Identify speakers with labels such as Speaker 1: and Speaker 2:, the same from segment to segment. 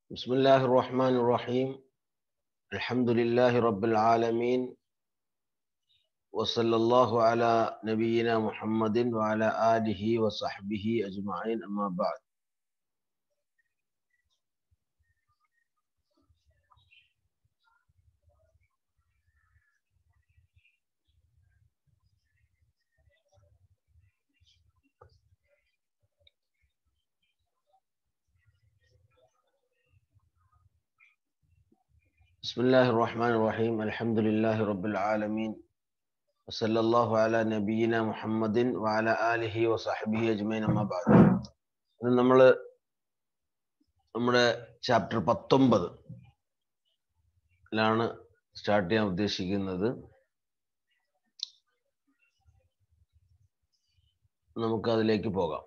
Speaker 1: بسم الله الرحمن الرحيم الحمد لله رب العالمين وصلى الله على نبينا محمد وعلى آله وصحبه أجمعين أما بعد بسم الله الرحمن الرحيم الحمد لله رب العالمين وصلى الله على نبينا محمد وعلى آله وصحبه أجمعين أما بعد ഇന്ന് നമ്മൾ നമ്മുടെ ചാപ്റ്റർ പത്തൊമ്പത് ലാണ് സ്റ്റാർട്ട് ചെയ്യാൻ ഉദ്ദേശിക്കുന്നത് നമുക്ക് അതിലേക്ക് പോകാം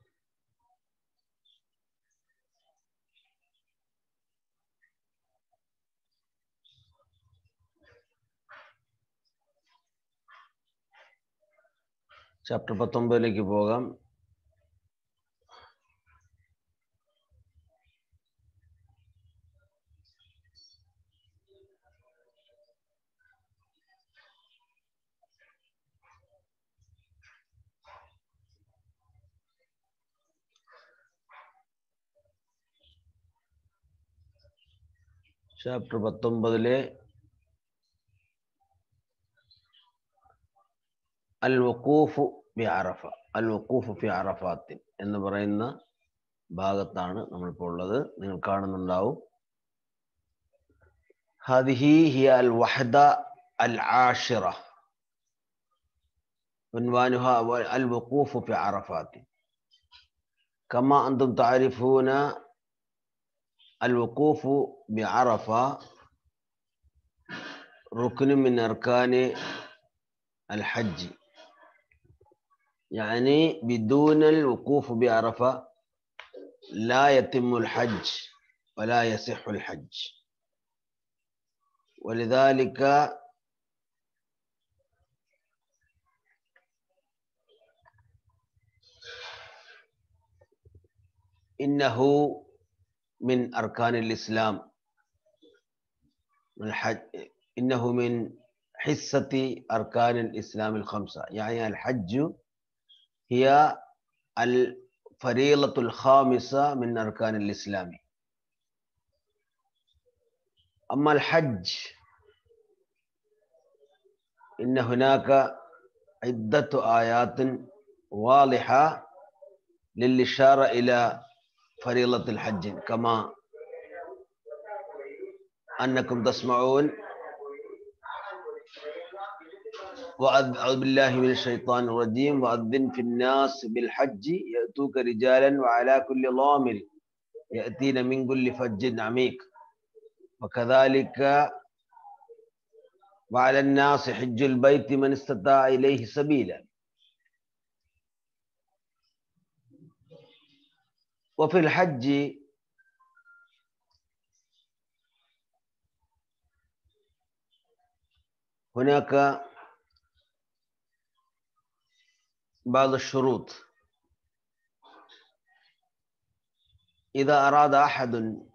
Speaker 1: ചാപ്റ്റർ പത്തൊമ്പതിലേക്ക് പോകാം ചാപ്റ്റർ പത്തൊമ്പതിലെ അൽ വക്കൂഫു ബി അറഫ അൽ വക്കൂഫു ഫി അറഫാത്തിൻ എന്ന് പറയുന്ന ഭാഗത്താണ് നമ്മളിപ്പോൾ ഉള്ളത് നിങ്ങൾ കാണുന്നുണ്ടാവും ഹദിഹി ഹിയ അൽ വഹദ അൽ ആഷിറ عنوانها الوقوف في عرفات كما أنتم تعرفون الوقوف بعرفة ركن من أركان الحج يعني بدون الوقوف بعرفة لا يتم الحج ولا يصح الحج ولذلك إنه من أركان الإسلام الحج إنه من حصة أركان الإسلام الخمسة يعني الحج هي الفريضة الخامسة من أركان الإسلام أما الحج إن هناك عدة آيات واضحة للإشارة إلى فريضة الحج كما أنكم تسمعون وأعوذ بالله من الشيطان الرجيم وأذن في الناس بالحج يأتوك رجالا وعلى كل ضامر يأتين من كل فج عميق وكذلك وعلى الناس حج البيت من استطاع إليه سبيلا وفي الحج هناك بعض الشروط إذا أراد أحد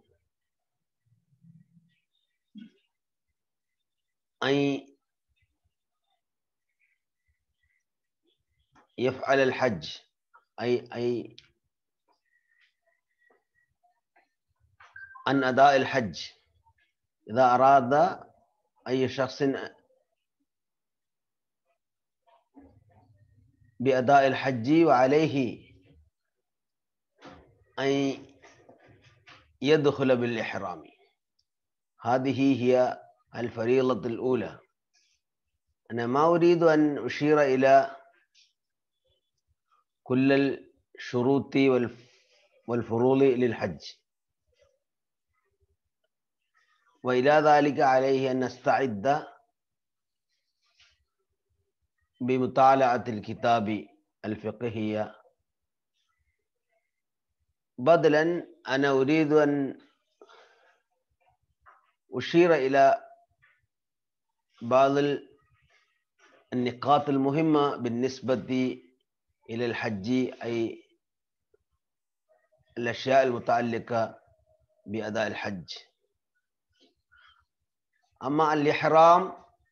Speaker 1: أن يفعل الحج أي أي عن أداء الحج إذا أراد أي شخص بأداء الحج وعليه أن يدخل بالإحرام هذه هي الفريضة الأولى أنا ما أريد أن أشير إلى كل الشروط والفروض للحج وإلى ذلك عليه أن نستعد بمطالعة الكتاب الفقهية بدلا أنا أريد أن أشير إلى بعض النقاط المهمة بالنسبة إلى الحج أي الأشياء المتعلقة بأداء الحج أما الإحرام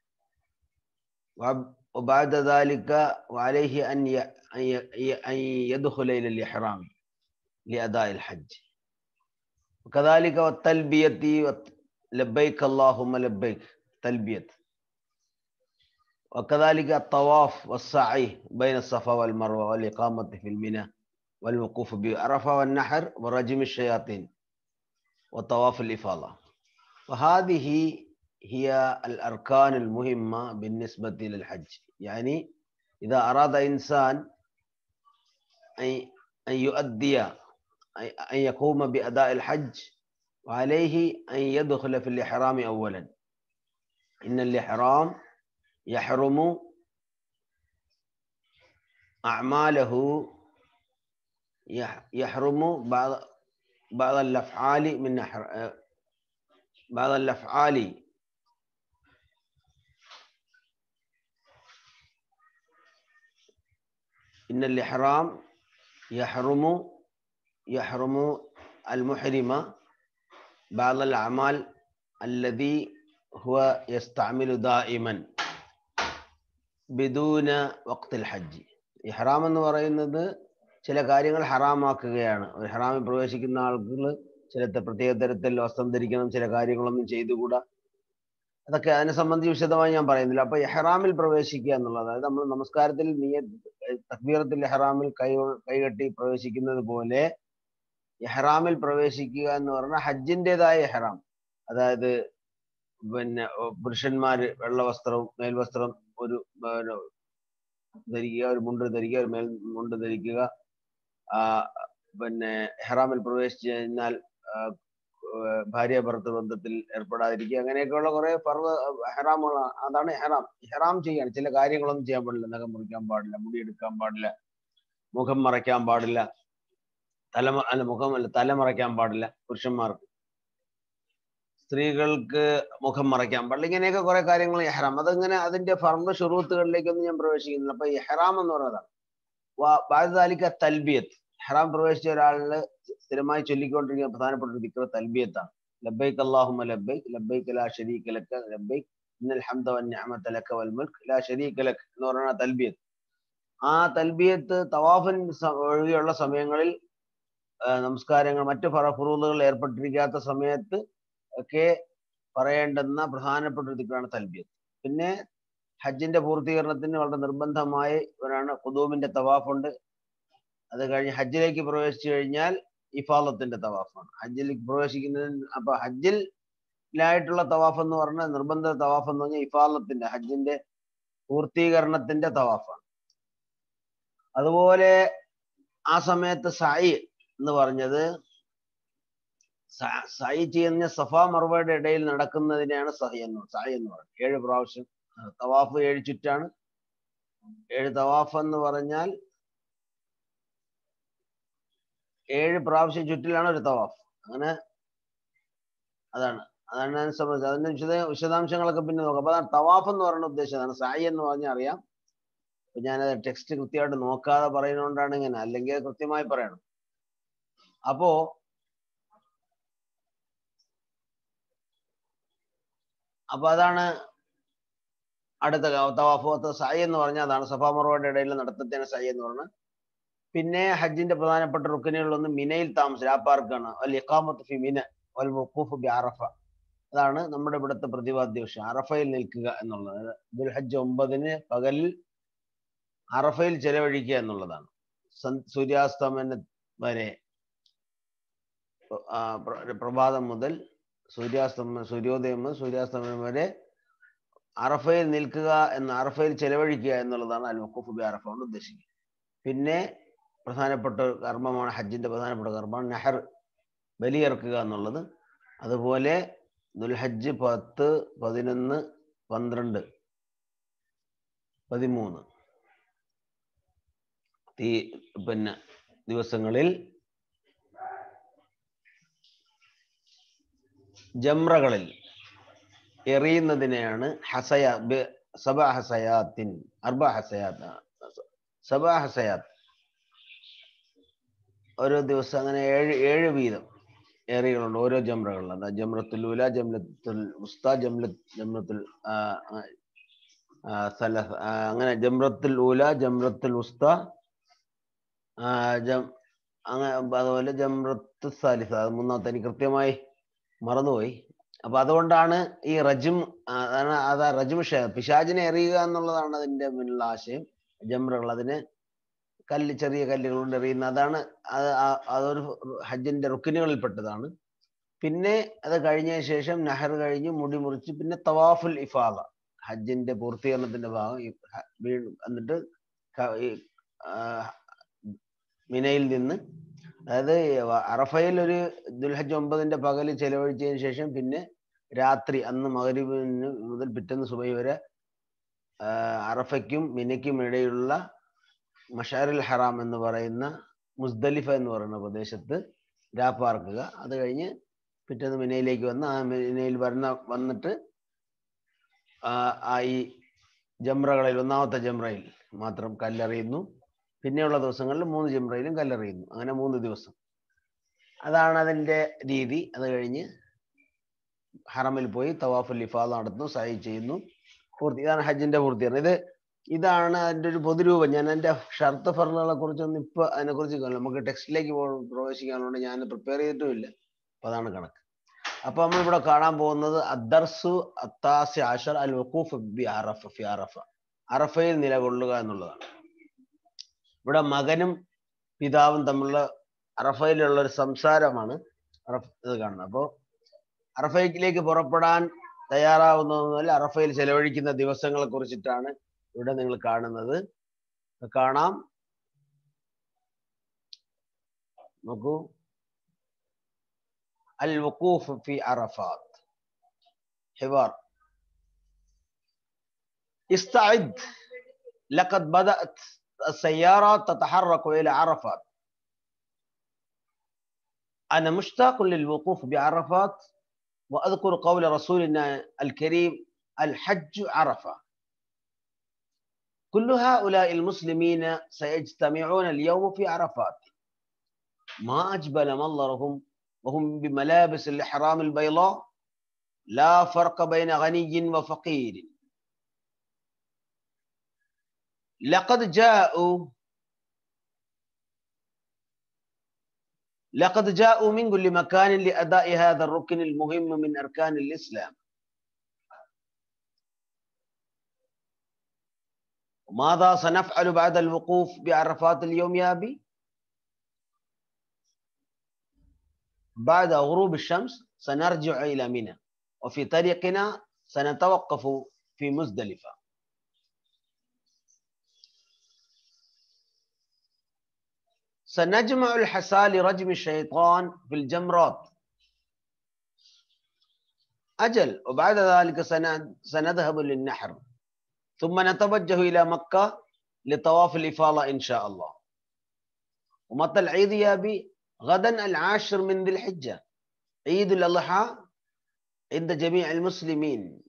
Speaker 1: وب- وبعد ذلك وعليه أن ي- أن ي- أن يدخل إلى الإحرام لأداء الحج وكذلك والتلبية والت- لبيك اللهم لبيك تلبية وكذلك الطواف والسعي بين الصفا والمروة والإقامة في الميناء والوقوف بعرفة والنحر ورجم الشياطين وطواف الإفاضة وهذه هي الأركان المهمة بالنسبة للحج يعني إذا أراد إنسان أن أن يؤدي أن يقوم بأداء الحج وعليه أن يدخل في الإحرام أولا إن الإحرام يحرم أعماله يح- يحرم بعض بعض الأفعال من أحر- بعض الأفعال إن الإحرام يحرم يحرم المحرم بعض الأعمال الذي هو يستعمل دائما بدون وقت الحج ഇഹ്റാം എന്ന് പറയുന്നത് ചില കാര്യങ്ങൾ ഹറാമാക്കുകയാണ് ഒരു ഹറാമിൽ പ്രവേശിക്കുന്ന ആളുകൾ ചില ത- പ്രത്യേക തരത്തിൽ വസ്ത്രം ധരിക്കണം ചില കാര്യങ്ങളൊന്നും ചെയ്തുകൂടാ അതൊക്കെ അതിനെ സംബന്ധിച്ച് വിശദമായി ഞാൻ പറയുന്നില്ല അപ്പൊ ഇഹ്റാമിൽ പ്രവേശിക്കുക എന്നുള്ളത് അതായത് നമ്മൾ നമസ്കാരത്തിൽ നീയ തക്ബീറത്തിൽ ഇഹ്റാമിൽ കൈ കൈകെട്ടി പ്രവേശിക്കുന്നത് പോലെ ഇഹ്റാമിൽ പ്രവേശിക്കുക എന്ന് പറഞ്ഞാൽ ഹജ്ജിൻ്റെതായ ഇഹ്റാം അതായത് പിന്നെ ഓ, പുരുഷന്മാര് വെള്ള വസ്ത്രവും മേൽവസ്ത്രം ഒരു പിന്നെ, ധരിക്കുക ഒരു മുണ്ട് ധരിക്കുക ഒരു മേൽ മുണ്ട് ധരിക്കുക ആ പിന്നെ ഇഹ്റാമിൽ പ്രവേശിച്ചു കഴിഞ്ഞാൽ ആ, ഏർ ഭാര്യ ഭർത്തൃ ബന്ധത്തിൽ ഏർപ്പെടാതിരിക്കുക അങ്ങനെയൊക്കെയുള്ള കുറെ പർവ്വ ഹെറാമുകളാണ് അതാണ് ഹെറാം ഹെറാം ചെയ്യാണ് ചില കാര്യങ്ങളൊന്നും ചെയ്യാൻ പാടില്ല നഖം മുറിക്കാൻ പാടില്ല മുടിയെടുക്കാൻ പാടില്ല മുഖം മറയ്ക്കാൻ പാടില്ല തല അല്ല മുഖമല്ല തല മറയ്ക്കാൻ പാടില്ല പുരുഷന്മാർക്ക് സ്ത്രീകൾക്ക് മുഖം മറയ്ക്കാൻ പാടില്ല ഇങ്ങനെയൊക്കെ കുറെ കാര്യങ്ങൾ ഇഹ്റാം അതിങ്ങനെ അതിന്റെ ഫർദ് ഷുറൂത്തുകളിലേക്കൊന്നും ഞാൻ പ്രവേശിക്കുന്നില്ല അപ്പൊ ഇഹ്റാം എന്ന് പറയുന്നതാണ് ബാധിതാലിക്ക തൽബിയത്ത് ഇഹ്റാം പ്രവേശിച്ച ഒരാളിന് സ്ഥിരമായി ചൊല്ലിക്കൊണ്ടിരിക്കുന്ന പ്രധാനപ്പെട്ട ഒരു ദിക്ർ തൽബിയത്താണ് ലബൈക്ക് അല്ലാഹുമ്മ ലബൈക്ക് ലബൈക്ക് ലാ ശരീക ലക ലബൈക്ക് ഇന്നൽ ഹംദ വൻ നിഅമത ലക വൽ മുൽക്ക് ലാ ശരീക ലക എന്ന് പറയുന്ന തൽബിയത്ത് ആ തൽബിയത്ത് തവാഫിൻ സ- ഒഴികെയുള്ള സമയങ്ങളിൽ ആ, നമസ്കാരങ്ങൾ മറ്റു ഫറ ഫുറൂദുകൾ ഏർപ്പെട്ടിരിക്കാത്ത സമയത്ത് ഒക്കെ പറയേണ്ടുന്ന പ്രധാനപ്പെട്ട ഒരു ദിക്റാണ് തൽബിയത്ത് പിന്നെ ഹജ്ജിന്റെ പൂർത്തീകരണത്തിന് വളരെ നിർബന്ധമായി ഒരാണ് ഖുദൂമിന്റെ തവാഫുണ്ട് അത് കഴിഞ്ഞ് ഹജ്ജിലേക്ക് പ്രവേശിച്ചു കഴിഞ്ഞാൽ ഇഫാലത്തിന്റെ തവാഫാണ് ഹജ്ജിലേക്ക് പ്രവേശിക്കുന്നതിന് അപ്പൊ ഹജ്ജിലായിട്ടുള്ള തവാഫ് എന്ന് പറഞ്ഞാൽ നിർബന്ധ തവാഫ് എന്ന് പറഞ്ഞാൽ ഇഫാലത്തിന്റെ ഹജ്ജിന്റെ പൂർത്തീകരണത്തിന്റെ തവാഫാണ് അതുപോലെ ആ സമയത്ത് സായി എന്ന് പറഞ്ഞത് സ- സായി ചെയ്യുന്ന സഫ മറുപടിയുടെ ഇടയിൽ നടക്കുന്നതിനെയാണ് സഹി എന്ന് സായി എന്ന് പറയുന്നത് ഏഴ് പ്രാവശ്യം ആ, തവാഫ് ഏഴ് ചുറ്റാണ് ഏഴ് തവാഫ് എന്ന് പറഞ്ഞാൽ ഏഴ് പ്രാവശ്യം ചുറ്റിലാണ് ഒരു തവാഫ് അങ്ങനെ അതാണ് അതാണ് ഞാൻ സംബന്ധിച്ചത് അതിന്റെ വിശദ വിശദാംശങ്ങളൊക്കെ പിന്നെ നോക്കാം അപ്പൊ അതാണ് തവാഫ് എന്ന് പറയുന്ന ഉദ്ദേശം അതാണ് സായി എന്ന് പറഞ്ഞാൽ അറിയാം അപ്പൊ ഞാനത് ടെക്സ്റ്റ് കൃത്യമായിട്ട് നോക്കാതെ പറയുന്നതുകൊണ്ടാണ് ഇങ്ങനെ അല്ലെങ്കിൽ അത് കൃത്യമായി പറയണം അപ്പോ അപ്പൊ അതാണ് അടുത്ത തവാഫ് സായി എന്ന് പറഞ്ഞാൽ അതാണ് സഫാ മറുപടിയുടെ ഇടയിൽ നടത്തത്തേന സായി എന്ന് പറഞ്ഞാൽ പിന്നെ ഹജ്ജിന്റെ പ്രധാനപ്പെട്ട റുക്കനുകളൊന്ന് മിനയിൽ താമസം ആ പാർക്കാണ് അൽ ഇഖാമത്ത് ഫി മിന വൽ വുഖൂഫ് ബി അറഫ അതാണ് നമ്മുടെ ഇവിടുത്തെ പ്രതിപാദ്യ വിഷയം അറഫയിൽ നിൽക്കുക എന്നുള്ളത് ദുൽ ഹജ്ജ് ഒമ്പതിന് പകലിൽ അറഫയിൽ ചെലവഴിക്കുക എന്നുള്ളതാണ് സൻ- സൂര്യാസ്തമന വരെ ആ, പ്ര- പ്രഭാതം മുതൽ സൂര്യാസ്തമ സൂര്യോദയം മുതൽ സൂര്യാസ്തമനം വരെ അറഫയിൽ നിൽക്കുക എന്ന് അറഫയിൽ ചെലവഴിക്കുക എന്നുള്ളതാണ് അൽ വഖൂഫ് ബി അറഫ കൊണ്ട് ഉദ്ദേശിക്കുന്നത് പിന്നെ പ്രധാനപ്പെട്ട ഒരു കർമ്മമാണ് ഹജ്ജിന്റെ പ്രധാനപ്പെട്ട കർമ്മമാണ് നെഹർ ബലിയിറക്കുക എന്നുള്ളത് അതുപോലെ ദുൽഹജ്ജ് പത്ത് പതിനൊന്ന് പന്ത്രണ്ട് പതിമൂന്ന് ഈ പിന്നെ ദിവസങ്ങളിൽ ജംറകളിൽ എറിയുന്നതിനെയാണ് ഹസയ ബ- സബ ഹസയാത്തിൻ അർബ ഹസയാത്ത് സബ ഹസയാത്ത് ഓരോ ദിവസം അങ്ങനെ ഏഴ് ഏഴ് വീതം ഏറികളുണ്ട് ഓരോ ജംറകളിൽ അതാ ജംറത്തുൽ ഉല ജംറത്തുൽ ഉസ്ത ജംല ജംറത്തുൽ ആ, ആ, ആ, സലഹ് ആ, അങ്ങനെ ജംറത്തുൽ ഊല ജംറത്തുൽ ഉസ്ത ആ, ജം അങ്ങനെ അതുപോലെ ജംറത്ത് സാലിസ അത് മൂന്നാമത്തെ എനിക്ക് കൃത്യമായി മറന്നുപോയി അപ്പൊ അതുകൊണ്ടാണ് ഈ റജിം ആ, അതാണ് അതാ റജിം ഷേ പിശാചിനെ എറിയുക എന്നുള്ളതാണ് അതിന്റെ മുന്നിലുള്ള ആശയം ജംറകൾ അതിന് കല്ല് ചെറിയ കല്ലുകൾ കൊണ്ട് എറിയുന്ന അതാണ് അത് ആ- അതൊരു ഹജ്ജിന്റെ റുക്കിനുകളിൽപ്പെട്ടതാണ് പിന്നെ അത് കഴിഞ്ഞതിന് ശേഷം നെഹർ കഴിഞ്ഞ് മുടി മുറിച്ച് പിന്നെ തവാഫുൽ ഇഫാദ ഹജ്ജിന്റെ പൂർത്തീകരണത്തിന്റെ ഭാഗം ഈ ഹ- വീണ്ടും എന്നിട്ട് ക- ഈ, ആ, മിനയിൽ നിന്ന് അതായത് വ- അറഫയിൽ ഒരു ദുൽഹജ്ജ് ഒമ്പതിന്റെ പകല് ചെലവഴിച്ചതിന് ശേഷം പിന്നെ രാത്രി അന്ന് മകരിബിന് മുതൽ പിറ്റേന്ന് സുബൈ വരെ ആ, അറഫയ്ക്കും മിനയ്ക്കും ഇടയിലുള്ള മഷാരുൽ ഹറാം എന്ന് പറയുന്ന മുസ്ദലിഫ എന്ന് പറയുന്ന പ്രദേശത്ത് രാപ്പാർക്കുക അത് കഴിഞ്ഞ് പിറ്റേന്ന് മിനയിലേക്ക് വന്ന് ആ മിനയിൽ വരുന്ന വന്നിട്ട് ആ ആ ഈ ജംറകളിൽ ഒന്നാമത്തെ ജംറയിൽ മാത്രം കല്ലെറിയുന്നു പിന്നെയുള്ള ദിവസങ്ങളിൽ മൂന്ന് ജംറയിലും കല്ലെറിയുന്നു അങ്ങനെ മൂന്ന് ദിവസം അതാണ് അതിൻ്റെ രീതി അത് കഴിഞ്ഞ് ഹറമിൽ പോയി തവാഫുൽ ഇഫാദ് നടത്തുന്നു സഹി ചെയ്യുന്നു പൂർത്തി ഇതാണ് ഹജ്ജിന്റെ പൂർത്തീകരണം ഇത് ഇതാണ് അതിന്റെ ഒരു പൊതുരൂപം ഞാൻ അതിന്റെ ഷർത്ത് ഫർണുകളെ കുറിച്ചൊന്നും ഇപ്പൊ അതിനെ കുറിച്ച് നമുക്ക് ടെക്സ്റ്റിലേക്ക് പ്രവേശിക്കാനുണ്ട് ഞാൻ പ്രിപ്പയർ ചെയ്തിട്ടുമില്ല അപ്പൊ അതാണ് കണക്ക് അപ്പൊ നമ്മൾ ഇവിടെ കാണാൻ പോകുന്നത് അദ്ദർസു അത്താസി ആഷർ അൽ വഖൂഫ് ബി അറഫ ഫി അറഫ അറഫയിൽ നിലകൊള്ളുക എന്നുള്ളതാണ് ഇവിടെ മകനും പിതാവും തമ്മിലുള്ള അറഫയിലുള്ള ഒരു സംസാരമാണ് അറഫ ഇത് കാണുന്നത് അപ്പോൾ അറഫയിലേക്ക് പുറപ്പെടാൻ തയ്യാറാവുന്നത് മുതൽ അറഫയിൽ ചെലവഴിക്കുന്ന ദിവസങ്ങളെ കുറിച്ചിട്ടാണ് ഇവിടെ നിങ്ങൾ കാണുന്നത് ഇത് കാണാം നോക്കൂ അൽ വഖൂഫ് ഫി അറഫാത്ത് ഹിവാർ استعد لقد بدأت السيارات تتحرك إلى عرفات أنا مشتاق للوقوف بعرفات وأذكر قول رسولنا الكريم الحج عرفة كل هؤلاء المسلمين سيجتمعون اليوم في عرفات ما أجبل منظرهم وهم بملابس الإحرام البيضاء لا فرق بين غني وفقير لقد جاءوا لقد جاءوا من كل مكان لأداء هذا الركن المهم من أركان الإسلام ماذا سنفعل بعد الوقوف بعرفات اليوم يا أبي؟ بعد غروب الشمس سنرجع إلى منى وفي طريقنا سنتوقف في مزدلفة سنجمع الحساء لرجم الشيطان في الجمرات أجل وبعد ذلك سن- سنذهب للنحر ثم نتوجه إلى مكة لطواف الإفاضة إن شاء الله ومتى العيد يا أبي غدا العاشر من ذي الحجة عيد الأضحى عند جميع المسلمين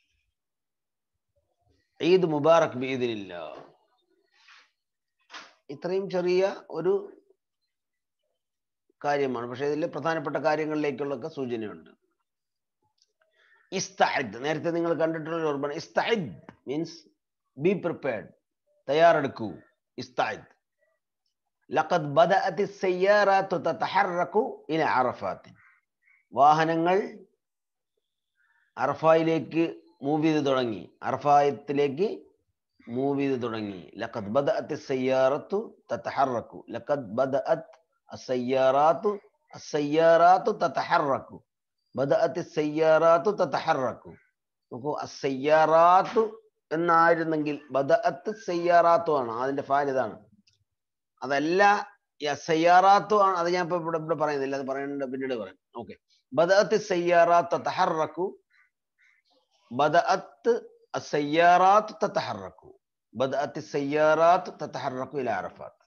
Speaker 1: عيد مبارك بإذن الله ഇത്രയും ചെറിയ ഒരു കാര്യമാണ് പക്ഷെ ഇതിൽ പ്രധാനപ്പെട്ട കാര്യങ്ങളിലേക്കുള്ളൊക്കെ സൂചനയുണ്ട് ഇസ്തഅദ് നേരത്തെ നിങ്ങൾ കണ്ടിട്ടുള്ള ഒരു ഓർമ്മ ഇസ്തഅദ് മീൻസ് ബി പ്രിപ്പയർഡ് തയ്യാറെടുക്കൂ ഇസ്തഅദ് ലഖദ് ബദഅത് السيارات تتحرك الى عرفات വാഹനങ്ങൾ അറഫായിലേക്ക് മൂവ് ചെയ്ത് തുടങ്ങി അറഫായത്തിലേക്ക് മൂവ് ചെയ്ത് തുടങ്ങി ലഖദ് ബദഅത് السيارة تتحرك لقد بدأت السيارات السيارات تتحرك بدأت السيارات تتحرك നോക്കൂ അസയ്യാറാത്തു എന്നായിരുന്നെങ്കിൽ ബദഅത്ത് സയ്യാറാത്തു ആണ് അതിന്റെ ഫാൽ ഇതാണ് അതല്ല സയ്യാറാത്തു ആണ് അത് ഞാൻ ഇപ്പൊ ഇവിടെ ഇവിടെ പറയുന്നില്ല അത് പറയേണ്ട പിന്നീട് പറയാം ഓക്കെ ബദഅത്ത് സയ്യാറാത്ത് തഹറക്കു ബദഅത്ത് السيارات تتحرك بدأت السيارات تتحرك إلى عرفات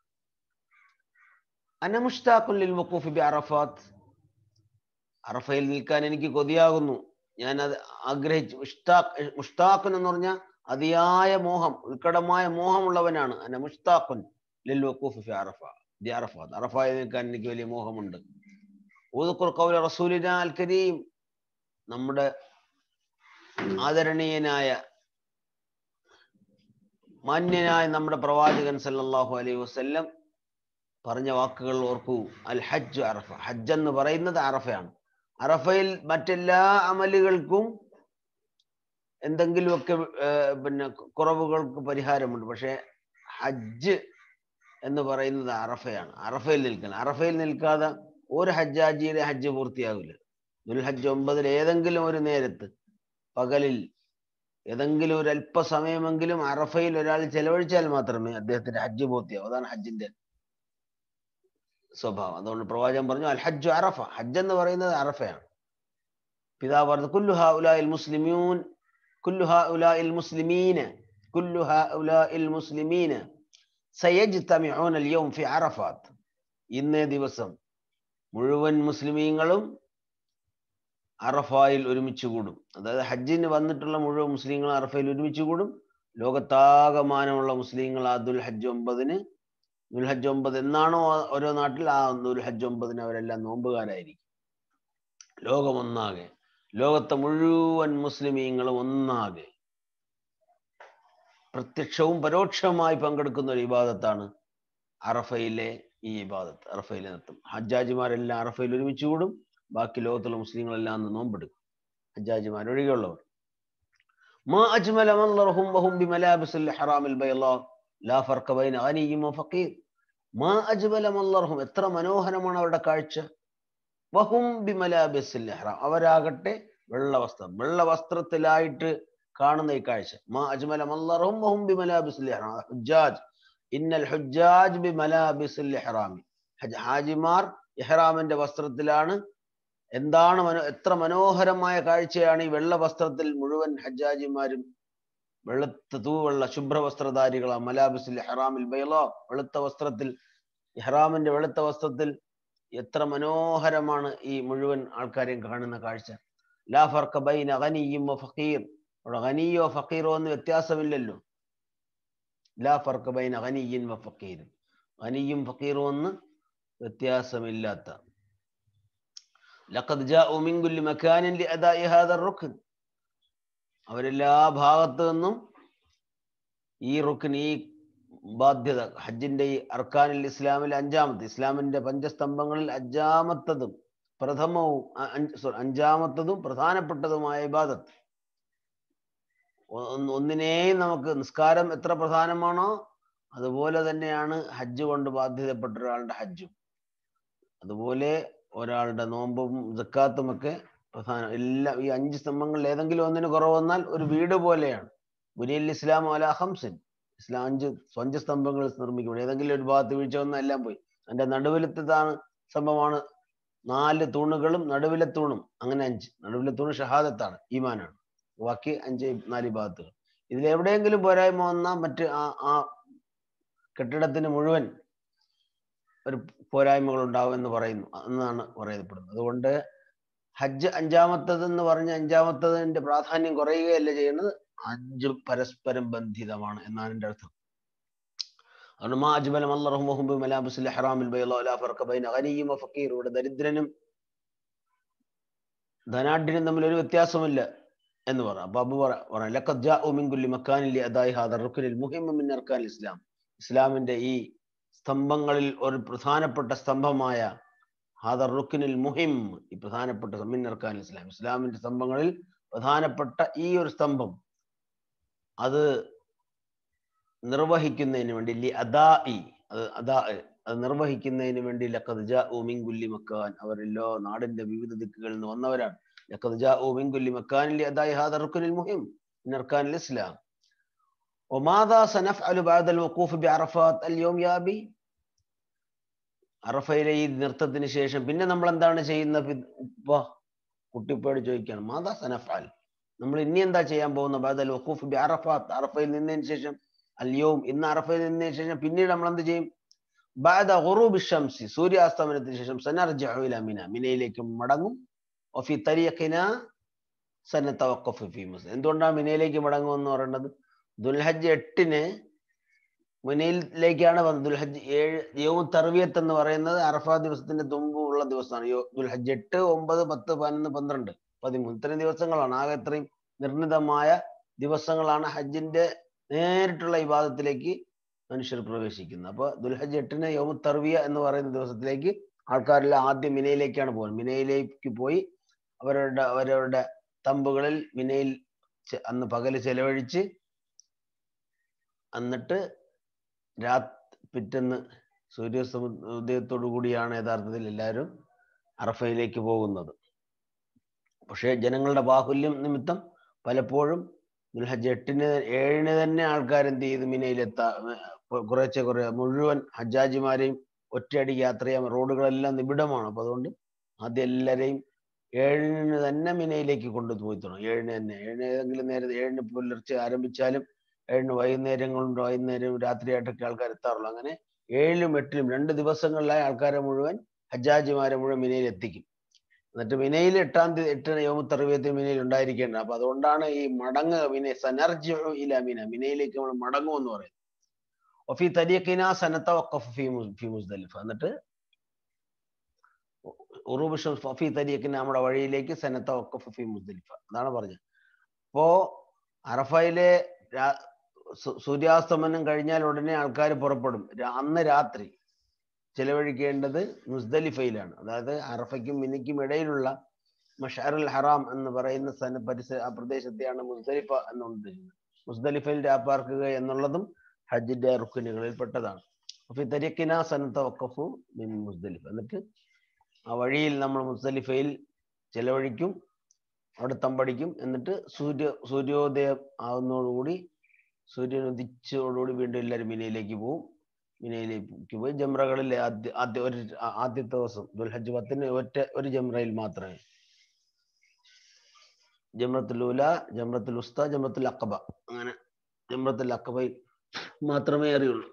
Speaker 1: أنا مشتاق للوقوف بعرفات അറഫയിൽ നിൽക്കാൻ എനിക്ക് കൊതിയാകുന്നു ഞാൻ അത് ആഗ്രഹിച്ചു മുഷ്താഖ് മുഷ്താഖുൻ എന്ന് പറഞ്ഞാൽ അതിയായ മോഹം ഉത്കടമായ മോഹമുള്ളവനാണ് അന മുഷ്താഖുൻ ലിൽ വഖൂഫ് ഫി അറഫ ദി അറഫാത്ത് അറഫയിൽ നിൽക്കാൻ എനിക്ക് വലിയ മോഹമുണ്ട് ഊതുക്കുർ കൗല റസൂലിന അൽ കരീം നമ്മുടെ ആദരണീയനായ മാന്യനായ നമ്മുടെ പ്രവാചകൻ സല്ലല്ലാഹു അലൈഹി വസല്ലം പറഞ്ഞ വാക്കുകൾ ഓർക്കൂ അൽ ഹജ്ജ് അറഫ ഹജ്ജ് എന്ന് പറയുന്നത് അറഫയാണ് അറഫയിൽ മറ്റെല്ലാ അമലുകൾക്കും എന്തെങ്കിലുമൊക്കെ ഏർ പിന്നെ കുറവുകൾക്ക് പരിഹാരമുണ്ട് പക്ഷേ ഹജ്ജ് എന്ന് പറയുന്നത് അറഫയാണ് അറഫയിൽ നിൽക്കണം അറഫയിൽ നിൽക്കാതെ ഒരു ഹജ്ജാജിയുടെ ഹജ്ജ് പൂർത്തിയാകില്ല ദുൽഹജ്ജ് ഒമ്പതിൽ ഏതെങ്കിലും ഒരു നേരത്ത് പകലിൽ ഏതെങ്കിലും ഒരു അല്പസമയമെങ്കിലും അറഫയിൽ ഒരാൾ ചെലവഴിച്ചാൽ മാത്രമേ അദ്ദേഹത്തിന്റെ ഹജ്ജ് പൂർത്തിയാവൂ അതാണ് ഹജ്ജിന്റെ സ്വഭാവം അതുകൊണ്ട് പ്രവാചകൻ പറഞ്ഞു അൽ ഹജ്ജു അറഫ ഹജ്ജ് എന്ന് പറയുന്നത് അറഫയാണ് പിതാവ് പറഞ്ഞു കുല്ലു ഉലായിൽ മുസ്ലിമൂൻ കുല്ലു ഉലായിൽ മുസ്ലിമീന കുല്ലു ഉലായിൽ മുസ്ലിമീന സയജ്തമിഊന അൽ ഫി അറഫാത്ത് ഇന്നേ ദിവസം മുഴുവൻ മുസ്ലിമീങ്ങളും അറഫായിൽ ഒരുമിച്ച് കൂടും അതായത് ഹജ്ജിന് വന്നിട്ടുള്ള മുഴുവൻ മുസ്ലിങ്ങളും അറഫയിൽ ഒരുമിച്ച് കൂടും ലോകത്താകമാനമുള്ള മുസ്ലിങ്ങൾ ആ ദുൽ ഹജ്ജ് ഒമ്പതിന് ദുൽഹജ്ജ് ഒമ്പത് എന്നാണോ ഓരോ നാട്ടിൽ ആ ദുൽഹജ്ജ് ഒമ്പതിന് അവരെല്ലാം നോമ്പുകാരായിരിക്കും ലോകം ഒന്നാകെ ലോകത്തെ മുഴുവൻ മുസ്ലിമീങ്ങളും ഒന്നാകെ പ്രത്യക്ഷവും പരോക്ഷവുമായി പങ്കെടുക്കുന്ന ഒരു ഇബാദത്താണ് അറഫയിലെ ഈ ഇബാദത്ത് അറഫയിലെ നൃത്തം ഹജ്ജാജിമാരെല്ലാം അറഫയിൽ ഒരുമിച്ച് കൂടും ബാക്കി ലോകത്തുള്ള മുസ്ലിങ്ങളെല്ലാം അന്ന് നോമ്പെടുക്കും ഹജ്ജാജിമാർ ഒഴികെയുള്ളവർ മാ അജ്മല മൻളറഹും വഹും ബിമലാബിസിൽ ഹറാമിൽ ബൈളാ ലാ ഫർഖ ബൈന ഗനിയ്യിൻ വഫഖീർ മാ അജ്മല മൻളറഹും എത്ര മനോഹരമാണ് അവരുടെ കാഴ്ച വഹും ബിമലാബിസിൽ ഹറാം അവരാകട്ടെ വെള്ള വസ്ത്രം വെള്ള വസ്ത്രത്തിലായിട്ട് കാണുന്ന ഈ കാഴ്ച മാ അജ്മല മൻളറഹും വഹും ബിമലാബിസിൽ ഹറാം ഹുജ്ജാജ് ഇന്നൽ ഹുജ്ജാജ് ബിമലാബിസിൽ ഹറാമി ഹാജിമാർ ഇഹ്റാമിന്റെ വസ്ത്രത്തിലാണ് എന്താണ് മനോ എത്ര മനോഹരമായ കാഴ്ചയാണ് ഈ വെള്ള വസ്ത്രത്തിൽ മുഴുവൻ ഹജ്ജാജിമാരും വെളുത്ത തൂവെള്ള ശുഭ്രവസ്ത്രധാരികളാ മലാബിസിൽ ഹറാമിൽ ബൈലോ വെളുത്ത വസ്ത്രത്തിൽ ഇഹ്റാമിന്റെ വെളുത്ത വസ്ത്രത്തിൽ എത്ര മനോഹരമാണ് ഈ മുഴുവൻ ആൾക്കാരെയും കാണുന്ന കാഴ്ച ലാ ഫർഖ ബൈന ഗനിയും ഫക്കീർ അവിടെ ഗനിയോ ഫക്കീറോ എന്ന് വ്യത്യാസമില്ലല്ലോ ലാ ഫർഖ ബൈന ഗനിയിൻ ഫക്കീരും ഗനിയും ഫക്കീറും എന്ന് വ്യത്യാസമില്ലാത്ത ലഖദ് ജാഉ മിൻ കുല്ലി മക്കാനിൻ ലിഅദാഇ ഹാദാ റുക്ൻ അവരെല്ലാ ഭാഗത്തു നിന്നും ഈ റുക്ൻ ഈ ബാധ്യത ഹജ്ജിന്റെ ഈ അർക്കാനിൽ ഇസ്ലാമിൽ അഞ്ചാമത്തെ ഇസ്ലാമിന്റെ പഞ്ചസ്തംഭങ്ങളിൽ അഞ്ചാമത്തതും പ്രഥമവും സോറി അഞ്ചാമത്തതും പ്രധാനപ്പെട്ടതുമായ ഇബാദത്ത് ഒന്നിനെയും നമുക്ക് നിസ്കാരം എത്ര പ്രധാനമാണോ അതുപോലെ തന്നെയാണ് ഹജ്ജ് കൊണ്ട് ബാധ്യതപ്പെട്ട ഒരാളുടെ ഹജ്ജും അതുപോലെ ഒരാളുടെ നോമ്പും ജക്കാത്തും ഒക്കെ പ്രധാനം എല്ലാം ഈ അഞ്ച് സ്തംഭങ്ങളിൽ ഏതെങ്കിലും ഒന്നിന് കുറവ് വന്നാൽ ഒരു വീട് പോലെയാണ് ബുനിയൽ ഇസ്ലാം അല ഹംസിൻ ഇസ്ലാം അഞ്ച് സ്വഞ്ച സ്തംഭങ്ങൾ നിർമ്മിക്കും ഏതെങ്കിലും ഒരു ഭാഗത്ത് വീഴ്ച വന്നാൽ എല്ലാം പോയി അതിന്റെ നടുവിലത്താണ് സംഭവമാണ് നാല് തൂണുകളും നടുവിലെ തൂണും അങ്ങനെ അഞ്ച് നടുവിലെ തൂണ് ഷഹാദത്താണ് ഈമാനാണ് ബാക്കി അഞ്ച് നാല് ഭാഗത്തുകൾ ഇതിൽ എവിടെയെങ്കിലും പോരായ്മ വന്നാൽ മറ്റ് ആ ആ കെട്ടിടത്തിന് മുഴുവൻ ഒരു പോരായ്മകൾ ഉണ്ടാവും എന്ന് പറയുന്നു എന്നാണ് പറയപ്പെടുന്നത് അതുകൊണ്ട് ഹജ്ജ് അഞ്ചാമത്തത് എന്ന് പറഞ്ഞ അഞ്ചാമത്തതിന്റെ പ്രാധാന്യം കുറയുകയല്ല ചെയ്യുന്നത് അഞ്ച് പരസ്പരം ബന്ധിതമാണ് എന്നാണ് എൻ്റെ അർത്ഥം അതുകൊണ്ട് മാ അജ്മലം അള്ളറഹും മലാബുസിൽ ഹറാമിൽ ഗനിയും ഫക്കീർ ഇവിടെ ദരിദ്രനും ധനാഢ്യനും തമ്മിൽ ഒരു വ്യത്യാസമില്ല എന്ന് പറ അപ്പൊ അബു പറയാം ലഖദ് ജാഉ മിൻ കുല്ലി മക്കാനിൽ അദായി ഹാദർ റുക്നിൽ മുഹിമ്മ മിൻ അർക്കാൻ ഇസ്ലാം ഇസ്ലാമിന്റെ ഈ സ്തംഭങ്ങളിൽ ഒരു പ്രധാനപ്പെട്ട സ്തംഭമായ ഹാദർ റുക്കിനിൽ മുഹിം ഈ പ്രധാനപ്പെട്ട മിൻ അർക്കാൻ ഇസ്ലാം ഇസ്ലാമിന്റെ സ്തംഭങ്ങളിൽ പ്രധാനപ്പെട്ട ഈ ഒരു സ്തംഭം അത് നിർവഹിക്കുന്നതിന് വേണ്ടി ലി അദാ അത് അദാ അത് നിർവഹിക്കുന്നതിന് വേണ്ടി ലഖദ് ജാഉ മിൻ കുല്ലി മക്കാൻ അവരെല്ലോ നാടിന്റെ വിവിധ ദിക്കുകളിൽ നിന്ന് വന്നവരാണ് ലഖദ് ജാഉ മിൻ കുല്ലി മക്കാനിൽ ലി അദായി ഹാദർ റുക്കിനിൽ മുഹിം മിൻ അർക്കാൻ ഇസ്ലാം وماذا سنفعل بعد الوقوف بعرفات اليوم يا أبي അറഫയിലെ ഈ നൃത്തത്തിന് ശേഷം പിന്നെ നമ്മൾ എന്താണ് ചെയ്യുന്ന ഉപ്പ കുട്ടിപ്പോട് ചോദിക്കുകയാണ് മാതാ സനഫാൽ നമ്മൾ ഇനി എന്താ ചെയ്യാൻ പോകുന്ന ബാദൽ വഖൂഫ് ബി അറഫാത്ത് അറഫയിൽ നിന്നതിന് ശേഷം അല്യവും ഇന്ന് അറഫയിൽ നിന്നതിന് ശേഷം പിന്നീട് നമ്മൾ എന്ത് ചെയ്യും ബാദ ഗുറൂബി ഷംസി സൂര്യാസ്തമനത്തിന് ശേഷം സനർജഉ ഇല മിന മിനയിലേക്ക് മടങ്ങും വഫി തരീഖിന സനതവഖഫ് ഫി മസ്ജിദ് എന്തുകൊണ്ടാണ് മിനയിലേക്ക് മടങ്ങുമെന്ന് പറയുന്നത് ദുൽഹജ്ജ് എട്ടിന് മുനയിലേക്കാണ് വന്നത് ദുൽഹജ്ജ് ഏഴ് യൗമു തർവിയത്ത് എന്ന് പറയുന്നത് അറഫാ ദിവസത്തിന്റെ തുമ്പ് ഉള്ള ദിവസമാണ് യോ- ദുൽഹജ്ജ് എട്ട് ഒമ്പത് പത്ത് പതിനൊന്ന് പന്ത്രണ്ട് പതിമൂന്ന് ഇത്രയും ദിവസങ്ങളാണ് ആകെ ഇത്രയും നിർണിതമായ ദിവസങ്ങളാണ് ഹജ്ജിന്റെ നേരിട്ടുള്ള വിവാദത്തിലേക്ക് മനുഷ്യർ പ്രവേശിക്കുന്നത് അപ്പൊ ദുൽഹജ്ജ് എട്ടിന് യോമു തർവിയ എന്ന് പറയുന്ന ദിവസത്തിലേക്ക് ആൾക്കാരെല്ലാം ആദ്യം മിനയിലേക്കാണ് പോകുന്നത് മിനയിലേക്ക് പോയി അവരുടെ അവരവരുടെ തമ്പുകളിൽ മിനയിൽ ചെ- അന്ന് പകല് ചെലവഴിച്ച് എന്നിട്ട് രാ പിറ്റേന്ന് സൂര്യാസ്തമ ഉദയത്തോടു കൂടിയാണ് യഥാർത്ഥത്തിൽ എല്ലാവരും അറഫയിലേക്ക് പോകുന്നത് പക്ഷേ ജനങ്ങളുടെ ബാഹുല്യം നിമിത്തം പലപ്പോഴും ദുൽഹജ്ജ് എട്ടിന് ഏഴിന് തന്നെ ആൾക്കാർ എന്ത് ചെയ്ത് മിനയിലെത്താ കൊ- കുറേശ്ശെ കുറെ മുഴുവൻ ഹജ്ജാജിമാരെയും ഒറ്റയടിക്ക് യാത്ര ചെയ്യാൻ റോഡുകളെല്ലാം നിബിഡമാണ് അപ്പൊ അതുകൊണ്ട് ആദ്യം എല്ലാവരെയും ഏഴിന് തന്നെ മിനയിലേക്ക് കൊണ്ടുപോയി തുടങ്ങും ഏഴിന് തന്നെ ഏഴിന് ഏതെങ്കിലും നേരത്തെ ഏഴിന് പുലർച്ചെ ആരംഭിച്ചാലും ഏഴിന് വൈകുന്നേരങ്ങളുണ്ട് വൈകുന്നേരം രാത്രിയായിട്ടൊക്കെ ആൾക്കാർ എത്താറുള്ളൂ അങ്ങനെ ഏഴിലും എട്ടിലും രണ്ട് ദിവസങ്ങളിലായി ആൾക്കാരെ മുഴുവൻ ഹജ്ജാജിമാരെ മുഴുവൻ മിനയിൽ എത്തിക്കും എന്നിട്ട് മിനയിൽ എട്ടാം തീയതി എട്ടിന് യോമുത്തറിവിയത്തിന് മിനയിൽ ഉണ്ടായിരിക്കേണ്ടത് അപ്പൊ അതുകൊണ്ടാണ് ഈ മടങ്ങ് മിന സനർജി ഇല മിന മിനയിലേക്ക് നമ്മൾ മടങ്ങും എന്ന് പറയുന്നത് ഒഫി തരീഖിന സനത്ത വഖഫ് ഫി മുസ് ഫി മുസ്ദലിഫ എന്നിട്ട് ഉറൂബ് ഷംസ് ഫി തരീഖിന നമ്മുടെ വഴിയിലേക്ക് സനത്ത വഖഫ് ഫി മുസ്ദലിഫ അതാണ് പറഞ്ഞത് അപ്പോ അറഫയിലെ രാ- സു- സൂര്യാസ്തമനം കഴിഞ്ഞാൽ ഉടനെ ആൾക്കാർ പുറപ്പെടും രാ- അന്ന് രാത്രി ചെലവഴിക്കേണ്ടത് മുസ്ദലിഫയിലാണ് അതായത് അറഫയ്ക്കും മിനിക്കും ഇടയിലുള്ള മഷാറുൽ ഹറാം എന്ന് പറയുന്ന സ്ഥല പരിസര ആ പ്രദേശത്തെയാണ് മുസ്ദലിഫ എന്നുള്ളത് മുസ്ദലിഫയിൽ രാപ്പാർക്കുക എന്നുള്ളതും ഹജ്ജിന്റെ റുക്കിനുകളിൽ പെട്ടതാണ് അപ്പൊ ഈ തരിക്കിന സനത്ത വക്കഫു മിൻ മുസ്ദലിഫ എന്നിട്ട് ആ വഴിയിൽ നമ്മൾ മുസ്ദലിഫയിൽ ചെലവഴിക്കും അവിടെ തമ്പടിക്കും എന്നിട്ട് സൂര്യ സൂര്യോദയം ആവുന്നതോടുകൂടി സൂര്യൻ ഉദിച്ചതോടുകൂടി വീണ്ടും എല്ലാവരും മിനയിലേക്ക് പോകും മിനയിലേക്ക് പോയി ജംറകളിൽ ആദ്യ ആദ്യ ഒരു ആ- ആദ്യത്തെ ദിവസം ദുൽഹജ്ജ് പത്തിന് ഒറ്റ ഒരു ജംറയിൽ മാത്രമേ ജംറത്തുൽ ഉല ജംറത്തുൽ ഉസ്ത ജംറത്തുൽ അക്കബ അങ്ങനെ ജംറത്തുൽ അക്കബയിൽ മാത്രമേ അറിയുള്ളൂ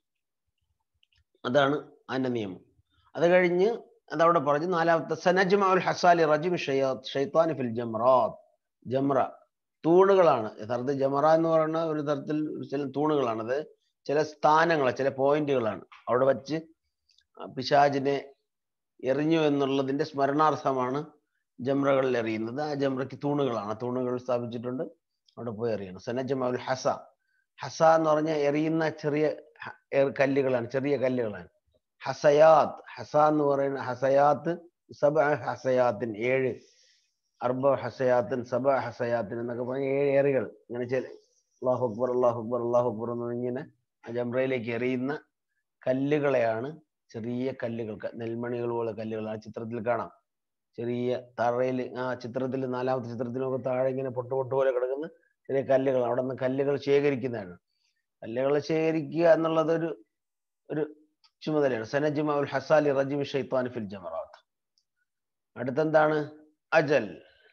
Speaker 1: അതാണ് അതിന്റെ നിയമം അത് കഴിഞ്ഞ് അതവിടെ പറഞ്ഞു നാലാമത്തെ സനജ്മഉൽ ഹസാലി റജിം ഷൈത്താനി ഫിൽ ജംറാത്ത് ജംറ തൂണുകളാണ് യഥാർത്ഥത്തിൽ ജമറ എന്ന് പറയുന്ന ഒരു തരത്തിൽ ചില തൂണുകളാണ് അത് ചില സ്ഥാനങ്ങൾ ചില പോയിന്റുകളാണ് അവിടെ വച്ച് പിശാജിനെ എറിഞ്ഞു എന്നുള്ളതിന്റെ സ്മരണാർത്ഥമാണ് ജംറകളിൽ എറിയുന്നത് ആ ജംറയ്ക്ക് തൂണുകളാണ് ആ തൂണുകൾ സ്ഥാപിച്ചിട്ടുണ്ട് അവിടെ പോയി എറിയണം സനജമൽ ഹസ ഹസ എന്ന് പറഞ്ഞാൽ എറിയുന്ന ചെറിയ ഹ- എർ- കല്ലുകളാണ് ചെറിയ കല്ലുകളാണ് ഹസയാത്ത് ഹസ എന്ന് പറയുന്ന ഹസയാത്ത് സബ ഹസയാത്തിൻ ഏഴ് അർബ ഹസയാത്തിൻ സബ ഹസയാത്തിൻ എന്നൊക്കെ പറഞ്ഞ ഏഴ് ഏറുകൾ ഇങ്ങനെ ചില അള്ളാഹു അക്ബർ അള്ളാഹു അക്ബർ അള്ളാഹു അക്ബർ എന്ന് ഇങ്ങനെ ആ ജംറയിലേക്ക് എറിയുന്ന കല്ലുകളെയാണ് ചെറിയ കല്ലുകൾ ക- നെൽമണികൾ പോലെ കല്ലുകൾ ആ ചിത്രത്തിൽ കാണാം ചെറിയ തറയിൽ ആ ചിത്രത്തിൽ നാലാമത്തെ ചിത്രത്തിനൊക്കെ താഴെ ഇങ്ങനെ പൊട്ട് പൊട്ട് പോലെ കിടക്കുന്ന ചെറിയ കല്ലുകൾ അവിടെ നിന്ന് കല്ലുകൾ ശേഖരിക്കുന്നതാണ് കല്ലുകൾ ശേഖരിക്കുക എന്നുള്ളത് ഒരു ഒരു ചുമതലയാണ് സനജിമ ഉൽ ഹസാലി റജിം ഷൈത്താൻ ഫിൽ ജമറാത്ത് അടുത്തെന്താണ് അജൽ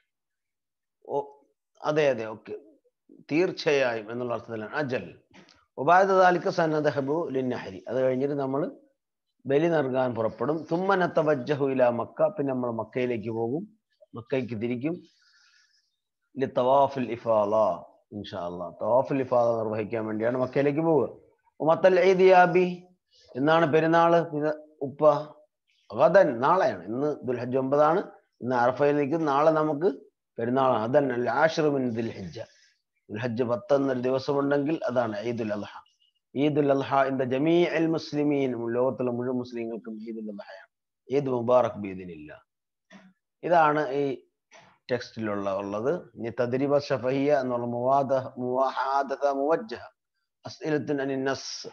Speaker 1: ഓ അതെ അതെ ഓക്കെ തീർച്ചയായും എന്നുള്ള അർത്ഥത്തിലാണ് അജൽ ഉപായതാലിക്ക് സന്നദ്ധഹബു ലിന്നഹരി അത് കഴിഞ്ഞിട്ട് നമ്മൾ ബലി നൽകാൻ പുറപ്പെടും തുമ്മനത്ത വജ്ജഹു ഇല മക്ക പിന്നെ നമ്മൾ മക്കയിലേക്ക് പോകും മക്കയ്ക്ക് തിരിക്കും ലി തവാഫിൽ ഇഫാല ഇൻഷാ അല്ലാ തവാഫിൽ ഇഫാല നിർവഹിക്കാൻ വേണ്ടിയാണ് മക്കയിലേക്ക് പോവുക ഉമത്തൽ ഈദിയാബി എന്നാണ് പെരുന്നാള് ഇത് ഉപ്പ ഗദൻ നാളെയാണ് ഇന്ന് ദുൽഹജ്ജ് ഒമ്പതാണ് ഇന്ന് അറഫയിൽ നിൽക്കും നാളെ നമുക്ക് പെരുന്നാളാണ് അതൻ അൽ ആഷിറു മിൻ ദുൽഹജ്ജ ദുൽഹജ്ജ് പത്ത് എന്നൊരു ദിവസമുണ്ടെങ്കിൽ അതാണ് ഈദുൽ അൽഹ ഈദുൽ അൽഹ ഇന്റെ ജമീ അൽ മുസ്ലിമീൻ ലോകത്തുള്ള മുഴുവൻ മുസ്ലിങ്ങൾക്കും ഈദുൽ അൽഹയാണ് ഈദ് മുബാറക് ബീദിനില്ല ഇതാണ് ഈ ടെക്സ്റ്റിലുള്ള ഉള്ളത് ഇനി തദ്രിബ ഷഫഹിയ എന്നുള്ള മുവാദ മുവാഹാദത മുവജ്ജഹ അസ്ഇലത്തുൻ അനിൻ നസ്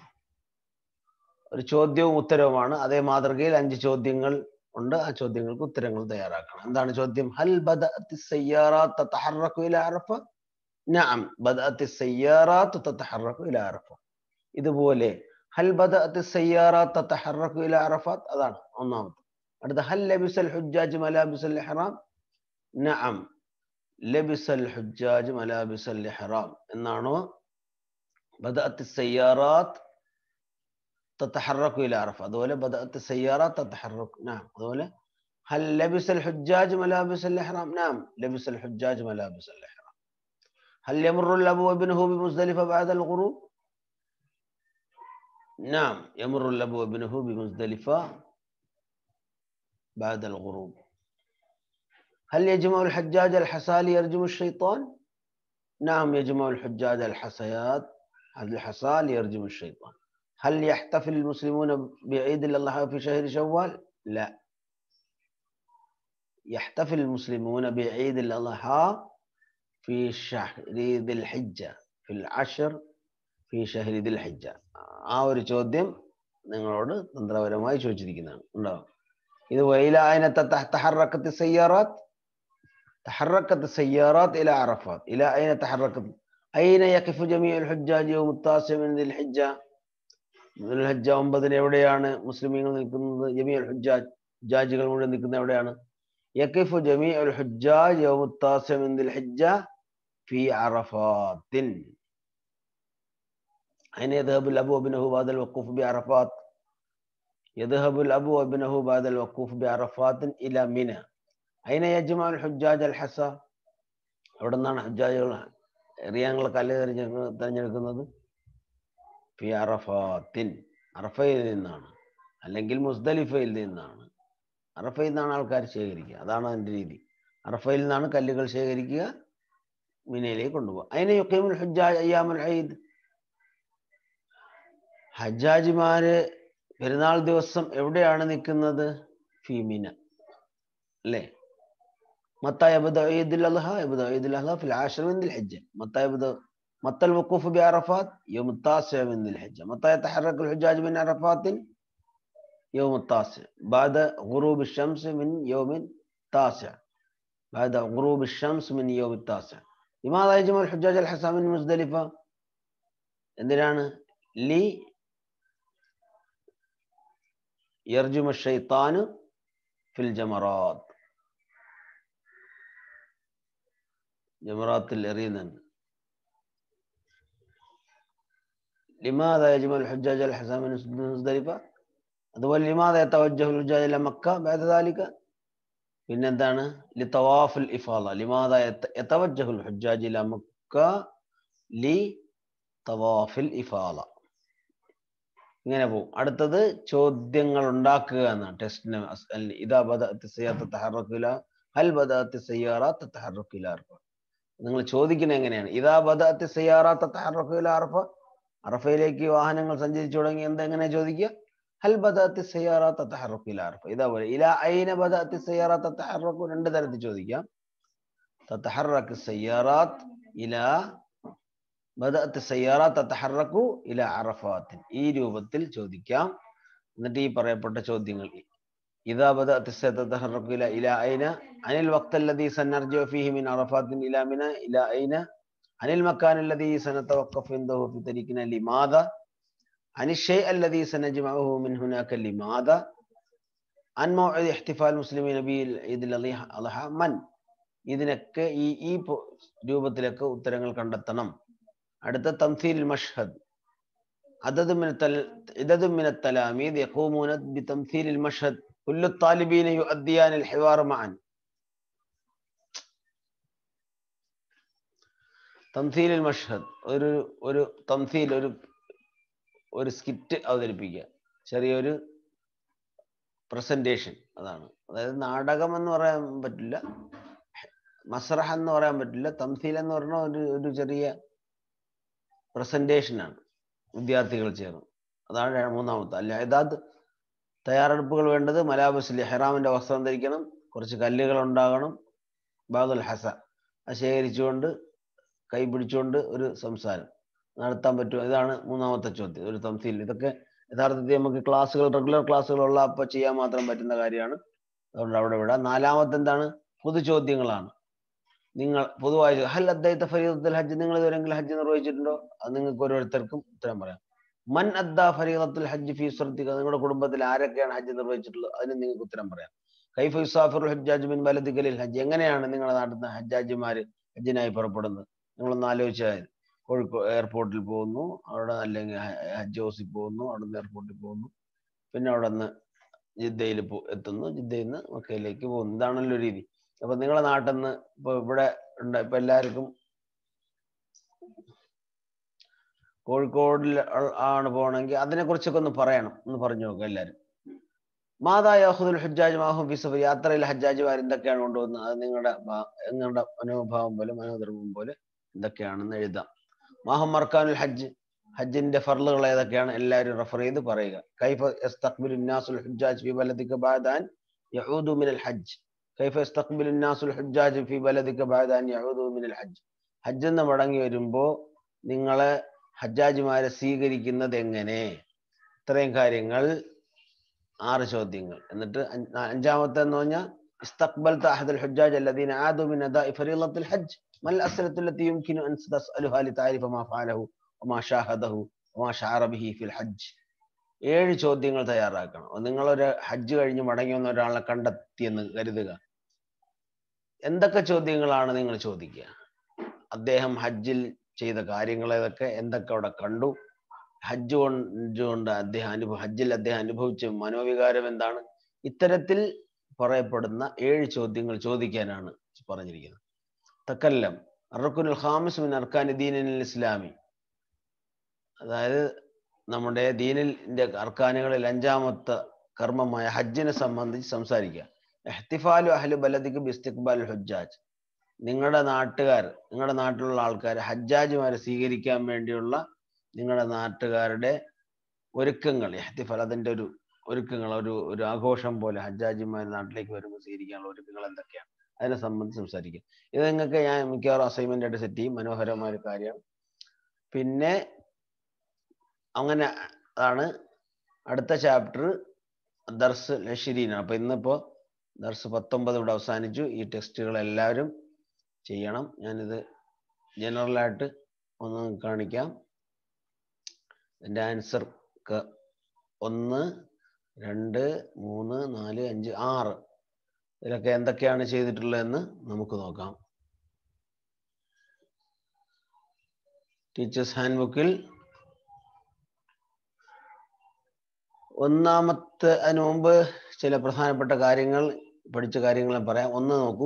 Speaker 1: ഒരു ചോദ്യവും ഉത്തരവുമാണ് അതേ മാതൃകയിൽ അഞ്ച് ചോദ്യങ്ങൾ ഉണ്ട് ആ ചോദ്യങ്ങൾക്ക് ഉത്തരങ്ങൾ തയ്യാറാക്കണം എന്താണ് ചോദ്യം ഹൽ ബദഅത്തി സയ്യാറാത്ത് തതഹറക്കു ഇല അറഫ നഅം ബദഅത്തി സയ്യാറാത്ത് തതഹറക്കു ഇല അറഫ ഇതുപോലെ ഹൽ ബദഅത്തി സയ്യാറാത്ത് തതഹറക്കു ഇല അറഫാത്ത് അതാണ് ഒന്നാമത്തെ അടുത്ത ഹൽ ലബിസൽ ഹുജ്ജാജ് മലാബിസൽ ഇഹ്റാം നഅം ലബിസൽ ഹുജ്ജാജ് മലാബിസൽ ഇഹ്റാം എന്നാണോ ബദഅത്തി സയ്യാറാത്ത് تتحرك إلى عرفة هذول بدأت السيارات تتحرك نعم هذول هل لبس الحجاج ملابس الإحرام نعم لبس الحجاج ملابس الإحرام هل يمر الأب وابنه بمزدلفة بعد الغروب نعم يمر الأب وابنه بمزدلفة بعد الغروب هل يجمع الحجاج الحصى ليرجم الشيطان نعم يجمع الحجاج الحصيات الحصى ليرجم الشيطان هل يحتفل المسلمون بعيد الأضحى في شهر شوال لا يحتفل المسلمون بعيد الأضحى في شهر ذي الحجة في العشر في شهر ذي الحجة ആ ഒരു ചോദ്യം നിങ്ങളോട് തന്ത്രപരമായി ചോദിച്ചിരിക്കുന്നതാണ് ഉണ്ടാവും ഇത് വൈലായനത്തെ തഹറക്കത്ത് സയ്യാറാത്ത് تحركت السيارات إلى عرفات إلى أين تحركت أين يقف جميع الحجاج يوم التاسع من ذي الحجة ഹജ്ജ ഒമ്പതിന് എവിടെയാണ് മുസ്ലിമീങ്ങൾ നിൽക്കുന്നത് ജമീ അൽ ഹുജാജ് ഹുജാജികൾ മുഴുവൻ നിൽക്കുന്നത് എവിടെയാണ് യക്കിഫു ജമീ അൽ ഹുജാജ് യൗമുത്താസിമിന്ദിൽ ഹജ്ജ ഫി അറഫാത്തിൻ أين يذهب الأب وابنه بعد الوقوف بعرفات يذهب الأب وابنه بعد الوقوف بعرفات إلى منى أين يجمع الحجاج الحصى എവിടെ നിന്നാണ് ഹജ്ജാജുകൾ എറിയാനുള്ള കല്ല് തിരഞ്ഞെടുക്കുന്നത് തിരഞ്ഞെടുക്കുന്നത് ഫി അറഫാത്തിൻ അറഫയിൽ നിന്നാണ് അല്ലെങ്കിൽ മുസ്ദലിഫയിൽ നിന്നാണ് അറഫയിൽ നിന്നാണ് ആൾക്കാർ ശേഖരിക്കുക അതാണ് അതിൻ്റെ രീതി അറഫയിൽ നിന്നാണ് കല്ലുകൾ ശേഖരിക്കുക മിനയിലേക്ക് കൊണ്ടുപോകുക അതിനെ യുക്കീമുൽ ഹുജാജ് അയ്യാമുൽ ഈദ് ഹജ്ജാജിമാര് പെരുന്നാൾ ദിവസം എവിടെയാണ് നിൽക്കുന്നത് ഫീമിന അല്ലേ متى يبدا عيد الاضحى يبدا عيد الاضحى في العاشر من ذي الحجه متى يبدا متى الوقوف بعرفات يوم التاسع من ذي الحجه متى يتحرك الحجاج من عرفات يوم التاسع بعد غروب الشمس من يوم التاسع بعد غروب الشمس من يوم التاسع لماذا يجمع الحجاج الحسا من مزدلفة എന്തിനാണ് ലി يرجم الشيطان في الجمرات ജമറാത്തിൽ എറിയുന്നുണ്ട് لماذا يجمع الحجاج الحسام من مزدلفة അതുപോലെ لماذا يتوجه الحجاج إلى مكة بعد ذلك പിന്നെന്താണ് لطواف الإفاضة لماذا يتوجه الحجاج إلى مكة لطواف الإفاضة ഇങ്ങനെ പോകും അടുത്തത് ചോദ്യങ്ങൾ ഉണ്ടാക്കുക എന്നാണ് ടെസ്റ്റിന് ഇതാ ബദഅത്ത് സയ്യാറത്ത് തഹറക്കില ഹൽ ബദഅത്ത് സയ്യാറത്ത് തഹറക്കില അർഫ നിങ്ങൾ ചോദിക്കുന്നത് എങ്ങനെയാണ് ഇതാ ബദഅത്ത് സയ്യാറത്ത് തഹറക്കില അർഫ അറഫയിലേക്ക് വാഹനങ്ങൾ സഞ്ചരിച്ചു തുടങ്ങി എന്താ എങ്ങനെ ചോദിക്കുക ഹൽ ബദഅത്ത് സയ്യാറത്ത് തഹറക്കില അർഫ ഇതാ പോലെ ഇല ഐന ബദഅത്ത് സയ്യാറത്ത് തഹറക്കു രണ്ട് തരത്തിൽ ചോദിക്കാം തഹറക്ക് സയ്യാറാത്ത് ഇല ബദഅത്ത് സയ്യാറാത്ത് തഹറക്കു ഇല അറഫാത്തിൻ ഈ രൂപത്തിൽ ചോദിക്കാം എന്നിട്ട് ഈ പറയപ്പെട്ട ചോദ്യങ്ങൾ إذا بدأت تتحرك إلى إلى أين؟ عن الوقت الذي سنرجع فيه من عرفات إلى منى إلى أين؟ عن المكان الذي سنتوقف عنده في طريقنا لماذا؟ عن الشيء الذي سنجمعه من هناك لماذا؟ عن موعد احتفال المسلمين بعيد الأضحى من؟ ഇതിനൊക്കെ ഈ ഈ രൂപത്തിലൊക്കെ ഉത്തരങ്ങൾ കണ്ടെത്തണം അടുത്ത തംസീൽ മഷ്ഹദ് عدد من التل... عدد من التلاميذ يقومون بتمثيل المشهد كل الطالبين يؤديان الحوار معا തംസീൽ മഷ്ഹദ് ഒരു ഒരു തംസീൽ ഒരു ഒരു സ്കിറ്റ് അവതരിപ്പിക്കുക ചെറിയൊരു പ്രസന്റേഷൻ അതാണ് അതായത് നാടകം എന്ന് പറയാൻ പറ്റില്ല മസ്രഹ എന്ന് പറയാൻ പറ്റില്ല തംസീൽ എന്ന് പറഞ്ഞ ഒരു ഒരു ചെറിയ പ്രസന്റേഷനാണ് വിദ്യാർത്ഥികൾ ചേർന്ന് അതാണ് മൂന്നാമത്തെ അല്ല ഇതാത് തയ്യാറെടുപ്പുകൾ വേണ്ടത് മലാബസിൽ ഹെറാമിന്റെ വസ്ത്രം ധരിക്കണം കുറച്ച് കല്ലുകൾ ഉണ്ടാകണം ബാദുൽ ഹസ അത് ശേഖരിച്ചുകൊണ്ട് കൈ പിടിച്ചുകൊണ്ട് ഒരു സംസാരം നടത്താൻ പറ്റും ഇതാണ് മൂന്നാമത്തെ ചോദ്യം ഒരു തംസീൽ ഇതൊക്കെ യഥാർത്ഥത്തിൽ നമുക്ക് ക്ലാസ്സുകൾ റെഗുലർ ക്ലാസ്സുകളുള്ള അപ്പോൾ ചെയ്യാൻ മാത്രം പറ്റുന്ന കാര്യമാണ് അതുകൊണ്ട് അവിടെ വിടാം നാലാമത്തെ എന്താണ് പൊതു ചോദ്യങ്ങളാണ് നിങ്ങൾ പൊതുവായി ഹൽ അദ്ദൈത്ത ഫരീദത്തുൽ ഹജ്ജ് നിങ്ങൾ ഇതുവരെങ്കിലും ഹജ്ജ് നിർവഹിച്ചിട്ടുണ്ടോ അത് നിങ്ങൾക്ക് ഓരോരുത്തർക്കും ഉത്തരം പറയാം മൻ അദ്ദ ഫരീദത്തുൽ ഹജ്ജ് ഫീ സുർത്തിക നിങ്ങളുടെ കുടുംബത്തിൽ ആരൊക്കെയാണ് ഹജ്ജ് നിർവഹിച്ചിട്ടുള്ളത് അതിന് നിങ്ങൾക്ക് ഉത്തരം പറയാം കൈഫ യുസാഫിറുൽ ഹജ്ജാജ് മിൻ ബലദിക്കലിൽ ഹജ്ജ് എങ്ങനെയാണ് നിങ്ങളുടെ നാട്ടിൽ നിന്ന് ഹജ്ജാജിമാര് ഹജ്ജിനായി പുറപ്പെടുന്നത് നിങ്ങളൊന്ന് ആലോചിച്ചാൽ കോഴിക്കോട് എയർപോർട്ടിൽ പോകുന്നു അവിടെ അല്ലെങ്കിൽ ഹജ്ജ് ഹൗസിൽ പോകുന്നു അവിടെ നിന്ന് എയർപോർട്ടിൽ പോകുന്നു പിന്നെ അവിടെ നിന്ന് ജിദ്ദയിൽ എത്തുന്നു ജിദ്ദയിൽ നിന്ന് മക്കയിലേക്ക് പോകുന്നു ഇതാണല്ലോ രീതി അപ്പൊ നിങ്ങളെ നാട്ടിൽ നിന്ന് ഇപ്പൊ ഇവിടെ ഉണ്ട് ഇപ്പൊ എല്ലാവർക്കും കോഴിക്കോടിൽ ആണ് പോകണമെങ്കിൽ അതിനെ കുറിച്ചൊക്കെ ഒന്ന് പറയണം ഒന്ന് പറഞ്ഞു നോക്കുക എല്ലാവരും മാതാ യാഹുദുൽ ഹജ്ജാജ് മാഹും ഫി സഫർ യാത്രയിൽ ഹജ്ജാജിമാർ എന്തൊക്കെയാണ് കൊണ്ടുവന്നത് അത് നിങ്ങളുടെ ഭാ- നിങ്ങളുടെ മനോഭാവം പോലെ മനോധർമ്മം പോലെ എന്തൊക്കെയാണെന്ന് എഴുതാം മാഹം മർക്കാനുൽ ഹജ്ജ് ഹജ്ജിന്റെ ഫർളുകൾ ഏതൊക്കെയാണ് എല്ലാവരും റെഫർ ചെയ്ത് പറയുക കൈഫ യസ്തഖ്ബിലു നാസുൽ ഹുജ്ജാജ് ഫി ബലദിക ബഅദാൻ യഊദു മിനൽ ഹജ്ജ് കൈഫ യസ്തഖ്ബിലു നാസുൽ ഹുജ്ജാജ് ഫി ബലദിക ബഅദാൻ യഊദു മിനൽ ഹജ്ജ് ഹജ്ജ് എന്ന് മടങ്ങി വരുമ്പോ നിങ്ങളെ ഹജ്ജാജിമാരെ സ്വീകരിക്കുന്നത് എങ്ങനെ ഇത്രയും കാര്യങ്ങൾ ആറ് ചോദ്യങ്ങൾ എന്നിട്ട് അഞ്ച് അഞ്ചാമത്തെ എന്ന് പറഞ്ഞാൽ استقبلت أحد الحجاج الذين عادوا من أداء فريضة الحج ما الأسئلة التي يمكن أن تسألها لتعرف ما فعله وما شاهده وما شعر به في الحج ഏഴ് ചോദ്യങ്ങൾ തയ്യാറാക്കണം നിങ്ങളൊരു ഹജ്ജ് കഴിഞ്ഞ് മടങ്ങി വന്ന ഒരാളെ കണ്ടെത്തിയെന്ന് കരുതുക എന്തൊക്കെ ചോദ്യങ്ങളാണ് നിങ്ങൾ ചോദിക്കുക അദ്ദേഹം ഹജ്ജിൽ ചെയ്ത കാര്യങ്ങൾ ഏതൊക്കെ എന്തൊക്കെ അവിടെ കണ്ടു ഹജ്ജ് കൊണ്ട് കൊണ്ട് അദ്ദേഹം അനുഭവ ഹജ്ജിൽ അദ്ദേഹം അനുഭവിച്ച മനോവികാരം എന്താണ് ഇത്തരത്തിൽ പറയപ്പെടുന്ന ഏഴ് ചോദ്യങ്ങൾ ചോദിക്കാനാണ് പറഞ്ഞിരിക്കുന്നത് തക്കല്ലം അറക്കുൽ ഖാമിസ് മിൻ അർക്കാനി ദീനിൽ ഇസ്ലാമി അതായത് നമ്മുടെ ദീനിന്റെ അർക്കാനുകളിൽ അഞ്ചാമത്തെ കർമ്മമായ ഹജ്ജിനെ സംബന്ധിച്ച് സംസാരിക്കുക എഹ്തിഫാലു അഹ്ലു ബലദിക്ക് ബിസ്തിഖ്ബാൽ ഹുജ്ജാജ് നിങ്ങളുടെ നാട്ടുകാർ നിങ്ങളുടെ നാട്ടിലുള്ള ആൾക്കാർ ഹജ്ജാജിമാരെ സ്വീകരിക്കാൻ വേണ്ടിയുള്ള നിങ്ങളുടെ നാട്ടുകാരുടെ ഒരുക്കങ്ങൾ എഹ്തിഫാൽ അതിന്റെ ഒരു ഒരുക്കങ്ങൾ ഒരു ഒരു ആഘോഷം പോലെ ഹജ്ജാജിമാർ നാട്ടിലേക്ക് വരുമ്പോൾ സ്വീകരിക്കാനുള്ള ഒരുക്കങ്ങൾ എന്തൊക്കെയാണ് അതിനെ സംബന്ധിച്ച് സംസാരിക്കുക ഇത് നിങ്ങൾക്ക് ഞാൻ മിക്കവാറും അസൈൻമെന്റ് ആയിട്ട് സെറ്റ് ചെയ്യും മനോഹരമായ ഒരു കാര്യമാണ് പിന്നെ അങ്ങനെ അതാണ് അടുത്ത ചാപ്റ്റർ ദർസ് ലഷിരീനാണ് അപ്പൊ ഇന്നിപ്പോ ദർസ് പത്തൊമ്പത് ഇവിടെ അവസാനിച്ചു ഈ ടെസ്റ്റുകൾ എല്ലാവരും ചെയ്യണം ഞാനിത് ജനറലായിട്ട് ഒന്ന് കാണിക്കാം എൻ്റെ ആൻസർ ഒന്ന് രണ്ട് മൂന്ന് നാല് അഞ്ച് ആറ് ഇതിലൊക്കെ എന്തൊക്കെയാണ് ചെയ്തിട്ടുള്ളതെന്ന് നമുക്ക് നോക്കാം ടീച്ചേഴ്സ് ഹാൻഡ് ബുക്കിൽ ഒന്നാമത്തെ അതിന് മുമ്പ് ചില പ്രധാനപ്പെട്ട കാര്യങ്ങൾ പഠിച്ച കാര്യങ്ങൾ ഞാൻ പറയാം ഒന്ന് നോക്കൂ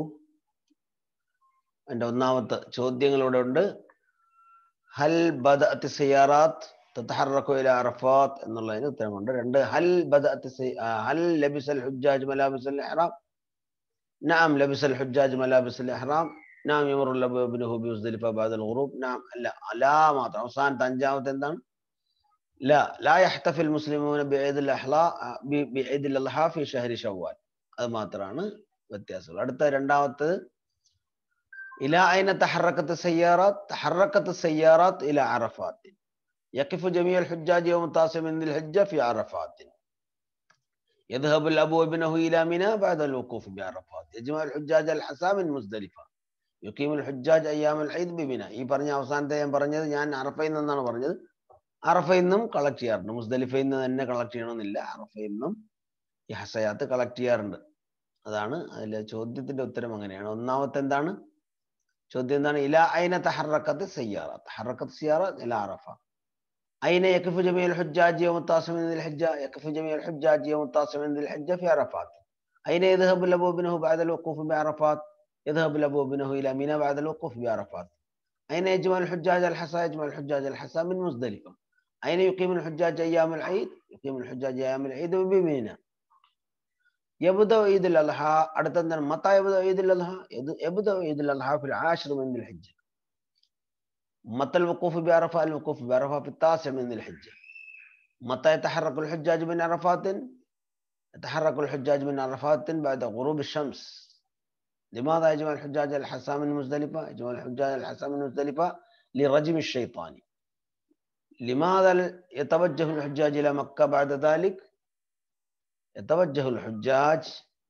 Speaker 1: എൻ്റെ ഒന്നാമത്തെ ചോദ്യങ്ങളിവിടെ ഉണ്ട് ഹൽ ബദഅത്ത് സിയാറാത്ത് തതഹറക്കു ഇല അറഫാത്ത് എന്നുള്ളതിന് ഉത്തരമുണ്ട് രണ്ട് ഹൽ ബദഅത്ത് സി- ആ, ഹൽ ലബിസൽ ഹുജ്ജാജ് മലാബിസൽ ഇഹ്റാം نعم لبس الحجاج ملابس الإحرام نعم يمر الأب ابنه بمزدلفة بعد الغروب نعم لا لا ما അവസാന അഞ്ചാമത്തെ എന്താണ് لا لا يحتفل المسلمون بعيد الأحلاء ب- بعيد الأضحى في شهر شوال അത് മാത്രമാണ് വ്യത്യാസങ്ങൾ അടുത്ത രണ്ടാമത്തത് إلى أين تحركت السيارات تحركت السيارات إلى عرفات يقف جميع الحجاج يوم التاسع من ذي الحجة في عرفات يذهب الأب وابنه إلى منى بعد الوقوف بعرفات يجمع الحجاج الحسا من مزدلفة يقيم الحجاج أيام العيد بمنى ഈ പറഞ്ഞ അവസാനത്തെ ഞാൻ പറഞ്ഞത് ഞാൻ അറഫയിൽ നിന്നാണ് പറഞ്ഞത് അറഫയിൽ നിന്നും കളക്ട് ചെയ്യാറുണ്ട് മുസ്ദലിഫയിൽ നിന്ന് തന്നെ കളക്ട് ചെയ്യണമെന്നില്ല അറഫയിൽ നിന്നും ഈ ഹസയാത്ത് കളക്ട് ചെയ്യാറുണ്ട് അതാണ് അതിലെ ചോദ്യത്തിന്റെ ഉത്തരം അങ്ങനെയാണ് ഒന്നാമത്തെ എന്താണ് ചോദ്യം എന്താണ് ഇല അയിന തഹറക്കത്ത് സയ്യാറ തഹറക്കത്ത് സിയാറ ഇല അറഫ أين يقف جميع الحجاج يوم التاسع من ذي الحجة؟ يقف جميع الحجاج يوم التاسع من ذي الحجة في عرفات. أين يذهب الأب وابنه بعد الوقوف بعرفات؟ يذهب الأب وابنه إلى منى بعد الوقوف بعرفات. أين يجمع الحجاج الحصى؟ يجمع الحجاج الحصى من مزدلفة. أين يقيم الحجاج أيام العيد؟ يقيم الحجاج أيام العيد بمنى. يبدأ عيد الأضحى أردنا متى يبدأ عيد الأضحى؟ يبدأ عيد الأضحى في العاشر من ذي الحجة. متى الوقوف بعرفة؟ الوقوف بعرفة في التاسع من ذي الحجة. متى يتحرك الحجاج من عرفات؟ يتحرك الحجاج من عرفات بعد غروب الشمس. لماذا يجمع الحجاج الحسا من مزدلفة؟ يجمع الحجاج الحسا من مزدلفة لرجم الشيطان. لماذا يتوجه الحجاج إلى مكة بعد ذلك؟ يتوجه الحجاج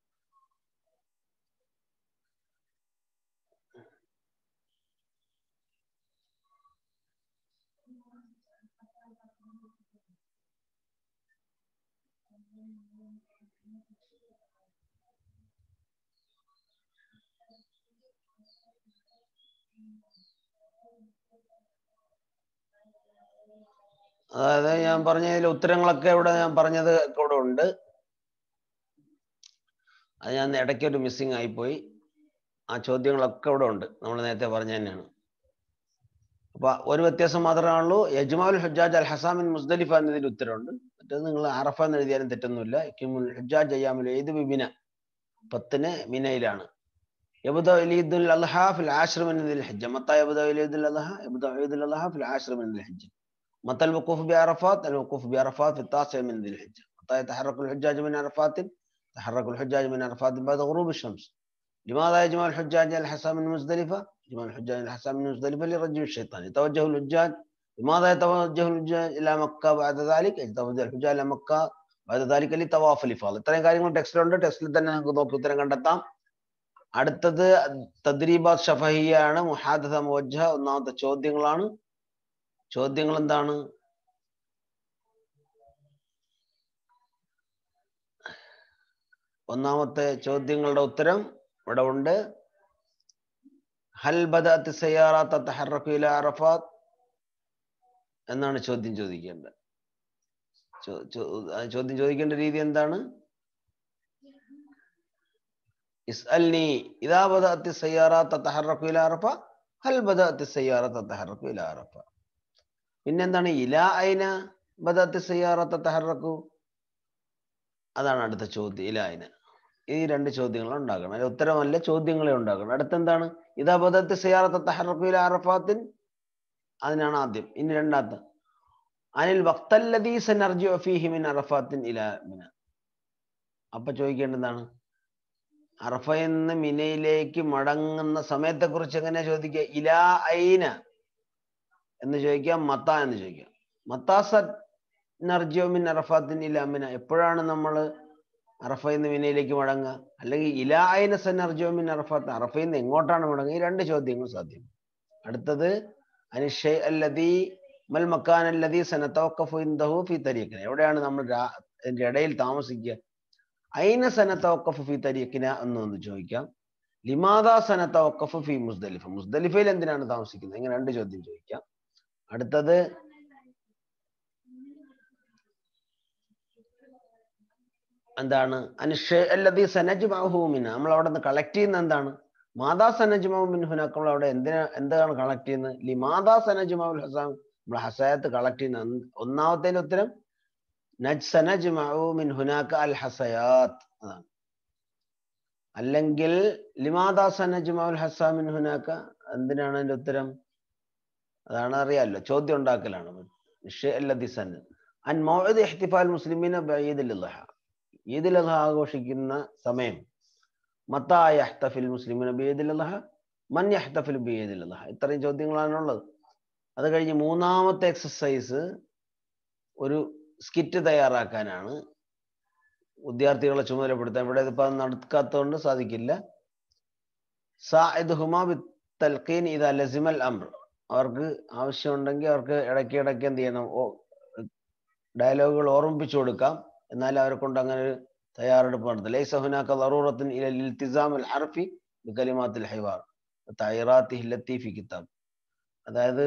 Speaker 1: അതായത് ഞാൻ പറഞ്ഞതിലെ ഉത്തരങ്ങളൊക്കെ ഇവിടെ ഞാൻ പറഞ്ഞത് ഒക്കെ ഇവിടെ ഉണ്ട് അത് ഞാൻ ഇടയ്ക്ക് ഒരു മിസ്സിങ് ആയിപ്പോയി ആ ചോദ്യങ്ങളൊക്കെ ഇവിടെ ഉണ്ട് നമ്മൾ നേരത്തെ പറഞ്ഞ തന്നെയാണ് അപ്പൊ ഒരു വ്യത്യാസം മാത്രമേ യജ്മാൽ ഹുജാജ് അൽ ഹസാമിൻ മുസ്ദലിഫ എന്നതിൽ ഉത്തരവുണ്ട് മറ്റേത് നിങ്ങൾ അറഫ എന്ന് എഴുതിയാലും തെറ്റൊന്നുമില്ല കിമുൽ ഹുജാജ് അയ്യാമുൽ ഏത് ബിബിന പത്തിന് മിനയിലാണ് يبدأ عيد الأضحى في العاشر من ذي الحجة متى يبدأ عيد الأضحى يبدأ عيد الأضحى في العاشر من ذي الحجة متى الوقوف بعرفات الوقوف بعرفات في التاسع من ذي الحجة متى يتحرك الحجاج من عرفات تحرك الحجاج من عرفات بعد غروب الشمس لماذا يجمع الحجاج الحسا من مزدلفة يجمع الحجاج الحسا من مزدلفة لرجم الشيطان يتوجه الحجاج لماذا يتوجه الحجاج إلى مكة بعد ذلك يتوجه الحجاج إلى مكة بعد ذلك لطواف الإفاضة ഇത്രയും കാര്യങ്ങൾ ടെക്സ്റ്റിലുണ്ട് ടെക്സ്റ്റിൽ തന്നെ നമുക്ക് നോക്കി ഉത്തരം കണ്ടെത്താം അടുത്തത് തദ്രീബാത്ത് ഷഫഹിയാണ് മുഹാദസ മുവജ്ജ ഒന്നാമത്തെ ചോദ്യങ്ങളാണ് ചോദ്യങ്ങൾ എന്താണ് ഒന്നാമത്തെ ചോദ്യങ്ങളുടെ ഉത്തരം ഇവിടെ ഉണ്ട് ഹൽ ബദഅത്ത് സയ്യാറാത്ത് തഹറക്കു ഇല അറഫാത്ത് എന്നാണ് ചോദ്യം ചോദിക്കേണ്ടത് ചോ- ചോ- ആ ചോദ്യം ചോദിക്കേണ്ട രീതി എന്താണ് اسألني إذا بدأت السيارات تتحرك إلى عرفة هل بدأت السيارة تتحرك إلى عرفة പിന്നെന്താണ് ഇല അയിന ബദത്ത് സയ്യാറത്ത് തഹറക്കു അതാണ് അടുത്ത ചോദ്യം ഇല അയിന ഈ രണ്ട് ചോദ്യങ്ങൾ ഉണ്ടാക്കണം അതിന് ഉത്തരമല്ല ചോദ്യങ്ങളെ ഉണ്ടാക്കണം അടുത്തെന്താണ് ഇതാ ബദത്ത് സയ്യാറത്ത് തഹറക്കു ഇല അറഫാത്തിൻ അതിനാണ് ആദ്യം ഇനി രണ്ടാമത്തെ അനിൽ വക്തല്ലദീ സനർജി ഫീഹി മിൻ അറഫാത്തിൻ ഇല മിന അപ്പൊ ചോദിക്കേണ്ടതാണ് അറഫയിൽ നിന്ന് മിനയിലേക്ക് മടങ്ങുന്ന സമയത്തെ കുറിച്ച് എങ്ങനെ ചോദിക്കുക ഇലാ ഐന എന്ന് ചോദിക്കാം മത്ത എന്ന് ചോദിക്കാം മത്താസ നർജിയോമിൻ അറഫാത്തിൻ ഇല മിന എപ്പോഴാണ് നമ്മൾ അറഫയിൽ നിന്ന് മിനയിലേക്ക് മടങ്ങുക അല്ലെങ്കിൽ ഇലാ ഐന സൻ അർജിയോമിൻ അറഫാത്ത് അറഫയിൽ നിന്ന് എങ്ങോട്ടാണ് മടങ്ങുക ഈ രണ്ട് ചോദ്യങ്ങൾ സാധ്യം അടുത്തത് അനിഷയ് അല്ലദീ മൽ മക്കാൻ അല്ലദീ സനത്തവക്കഫു ഇൻദഹു ഫി തരീഖിന എവിടെയാണ് നമ്മൾ രാ- ഇതിന്റെ ഇടയിൽ താമസിക്കുക അയിന സനത്തവക്കഫു ഫി തരീഖിന എന്ന് ഒന്ന് ചോദിക്കാം ലിമാദാ സനത്തവക്കഫു ഫി മുസ്ദലിഫ മുസ്ദലിഫയിൽ എന്തിനാണ് താമസിക്കുന്നത് ഇങ്ങനെ രണ്ട് ചോദ്യം ചോദിക്കാം അടുത്തത് എന്താണ് അനുഷല്ലതി സനജ്മഹൂമിന നമ്മൾ അവിടെ നിന്ന് കളക്ട് ചെയ്യുന്ന എന്താണ് മാതാ സനജ്മഹുമിൻ നമ്മൾ അവിടെ എന്തിനാ എന്താണ് കളക്ട് ചെയ്യുന്നത് ലി മാതാ സനജ്മഹുൽ ഹസാം നമ്മൾ ഹസായത്ത് കളക്ട് ചെയ്യുന്ന എന്ത്- ഒന്നാമത്തെ ഉത്തരം നജ് സനജ്മഹു മിൻ ഹുനാക്ക അൽ ഹസയാത്ത് അതാണ് അല്ലെങ്കിൽ ലിമാദാ സനജ്മഹുൽ ഹസാമിൻ ഹുനാക്ക എന്തിനാണ് അതിന്റെ ഉത്തരം അതാണ് അറിയാലോ ചോദ്യം ഉണ്ടാക്കലാണ് അല്ലതി സന അൻ മൗഇദ് ഇഹ്തിഫാൽ മുസ്ലിമീന ബഈദുൽ അദ്ഹ ഈദുൽ അദ്ഹ ആഘോഷിക്കുന്ന സമയം മത്താ യഹ്തഫിൽ മുസ്ലിമീന ബഈദുൽ അദ്ഹ മൻ യഹ്തഫിൽ ബഈദുൽ അദ്ഹ ഇത്രയും ചോദ്യങ്ങളാണുള്ളത് അത് കഴിഞ്ഞ് മൂന്നാമത്തെ എക്സസൈസ് ഒരു സ്കിറ്റ് തയ്യാറാക്കാനാണ് വിദ്യാർത്ഥികളെ ചുമതലപ്പെടുത്താൻ ഇവിടെ ഇതിപ്പോ അത് നടക്കാത്തതുകൊണ്ട് സാധിക്കില്ല സാഇദ് ഹുമാ ബി തൽഖീൻ ഇദാ ലസിമൽ അംർ അവർക്ക് ആവശ്യമുണ്ടെങ്കിൽ അവർക്ക് ഇടയ്ക്ക് ഇടയ്ക്ക് എന്ത് ചെയ്യണം ഓ ഡയലോഗുകൾ ഓർമ്മിപ്പിച്ചു കൊടുക്കാം എന്നാൽ അവരെ കൊണ്ട് അങ്ങനെ ഒരു തയ്യാറെടുപ്പ് നടത്തില്ല ലൈസ ഹുനാക ളറൂറത്തുൻ ഇലൽ ഇൽതിസാം അൽ ഹർഫി ബികലിമാത്തിൽ ഹിവാർ തൈറാത്തിഹി ലത്തി ഫി കിതാബ് അതായത്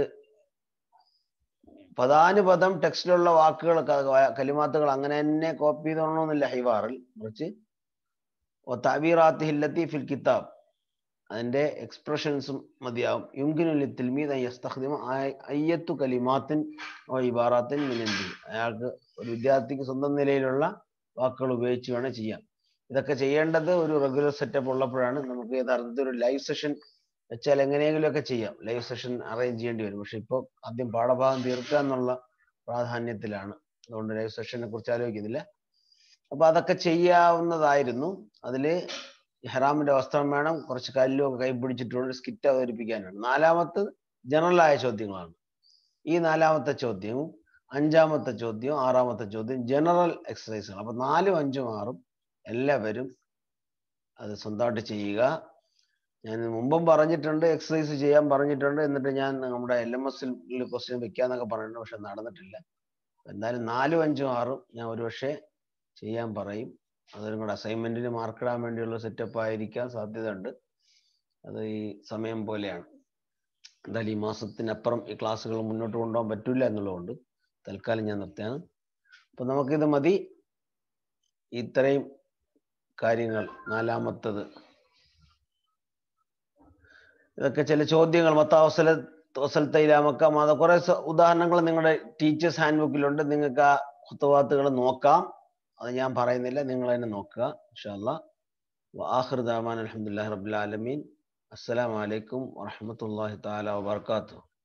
Speaker 1: പദാനുപദം ടെക്സ്റ്റിലുള്ള വാക്കുകൾ ക- കലിമാത്തുകൾ അങ്ങനെ തന്നെ കോപ്പി ചെയ്തോണമെന്നില്ല ഹൈവാറിൽ മറിച്ച് താബീറാത്തിഹി ലത്തി ഫിൽ കിതാബ് അതിന്റെ എക്സ്പ്രഷൻസും മതിയാവും യുങ്കിനുൽ തിൽമീദ് യസ്തഖ്ദിമ അയ്യത്തു കലിമാത്തിൻ ഓ ഇബാറാത്തിൻ മിനന്തി അയാൾക്ക് ഒരു വിദ്യാർത്ഥിക്ക് സ്വന്തം നിലയിലുള്ള വാക്കുകൾ ഉപയോഗിച്ച് വേണം ചെയ്യാം ഇതൊക്കെ ചെയ്യേണ്ടത് ഒരു റെഗുലർ സെറ്റപ്പ് ഉള്ളപ്പോഴാണ് നമുക്ക് യഥാർത്ഥത്തിൽ ഒരു ലൈവ് സെഷൻ വെച്ചാൽ എങ്ങനെയെങ്കിലും ഒക്കെ ചെയ്യാം ലൈവ് സെഷൻ അറേഞ്ച് ചെയ്യേണ്ടി വരും പക്ഷെ ഇപ്പോൾ ആദ്യം പാഠഭാഗം തീർക്കുക എന്നുള്ള പ്രാധാന്യത്തിലാണ് അതുകൊണ്ട് ലൈവ് സെഷനെ കുറിച്ച് ആലോചിക്കുന്നില്ല അപ്പൊ അതൊക്കെ ചെയ്യാവുന്നതായിരുന്നു അതില് ഇഹ്റാമിന്റെ വസ്ത്രം വേണം കുറച്ച് കല്ലും ഒക്കെ കൈ പിടിച്ചിട്ടുള്ള സ്കിറ്റ് അവതരിപ്പിക്കാനാണ് നാലാമത്തത് ജനറൽ ആയ ചോദ്യങ്ങളാണ് ഈ നാലാമത്തെ ചോദ്യവും അഞ്ചാമത്തെ ചോദ്യവും ആറാമത്തെ ചോദ്യം ജനറൽ എക്സസൈസുകൾ അപ്പൊ നാലും അഞ്ചും ആറും എല്ലാവരും അത് സ്വന്തമായിട്ട് ചെയ്യുക ഞാൻ മുമ്പും പറഞ്ഞിട്ടുണ്ട് എക്സസൈസ് ചെയ്യാൻ പറഞ്ഞിട്ടുണ്ട് എന്നിട്ട് ഞാൻ നമ്മുടെ എൽ എം എസിൽ ക്വസ്റ്റ്യൻ വെക്കാന്നൊക്കെ പറഞ്ഞിട്ടുണ്ട് പക്ഷെ നടന്നിട്ടില്ല എന്തായാലും നാലും അഞ്ചും ആറും ഞാൻ ഒരുപക്ഷെ ചെയ്യാൻ പറയും അതൊരു കൂടെ അസൈൻമെന്റിന് മാർക്ക് ഇടാൻ വേണ്ടിയുള്ള സെറ്റപ്പ് ആയിരിക്കാൻ സാധ്യതയുണ്ട് അത് ഈ സമയം പോലെയാണ് എന്തായാലും ഈ മാസത്തിനപ്പുറം ഈ ക്ലാസ്സുകൾ മുന്നോട്ട് കൊണ്ടുപോകാൻ പറ്റില്ല എന്നുള്ളതുകൊണ്ട് തൽക്കാലം ഞാൻ നിർത്തിയാണ് അപ്പൊ നമുക്കിത് മതി ഇത്രയും കാര്യങ്ങൾ നാലാമത്തത് ഇതൊക്കെ ചില ചോദ്യങ്ങൾ മത്താവസല തോസൽ തൈലാമക്ക മാത കുറെ സ- ഉദാഹരണങ്ങൾ നിങ്ങളുടെ ടീച്ചേഴ്സ് ഹാൻഡ് ബുക്കിലുണ്ട് നിങ്ങൾക്ക് ആ ഖുത്തുവാത്തുകൾ നോക്കാം അത് ഞാൻ പറയുന്നില്ല നിങ്ങൾ തന്നെ നോക്കുക ഇൻഷാല്ലാ وآخر دعوانا الحمد لله رب العالمين السلام عليكم ورحمة الله تعالى وبركاته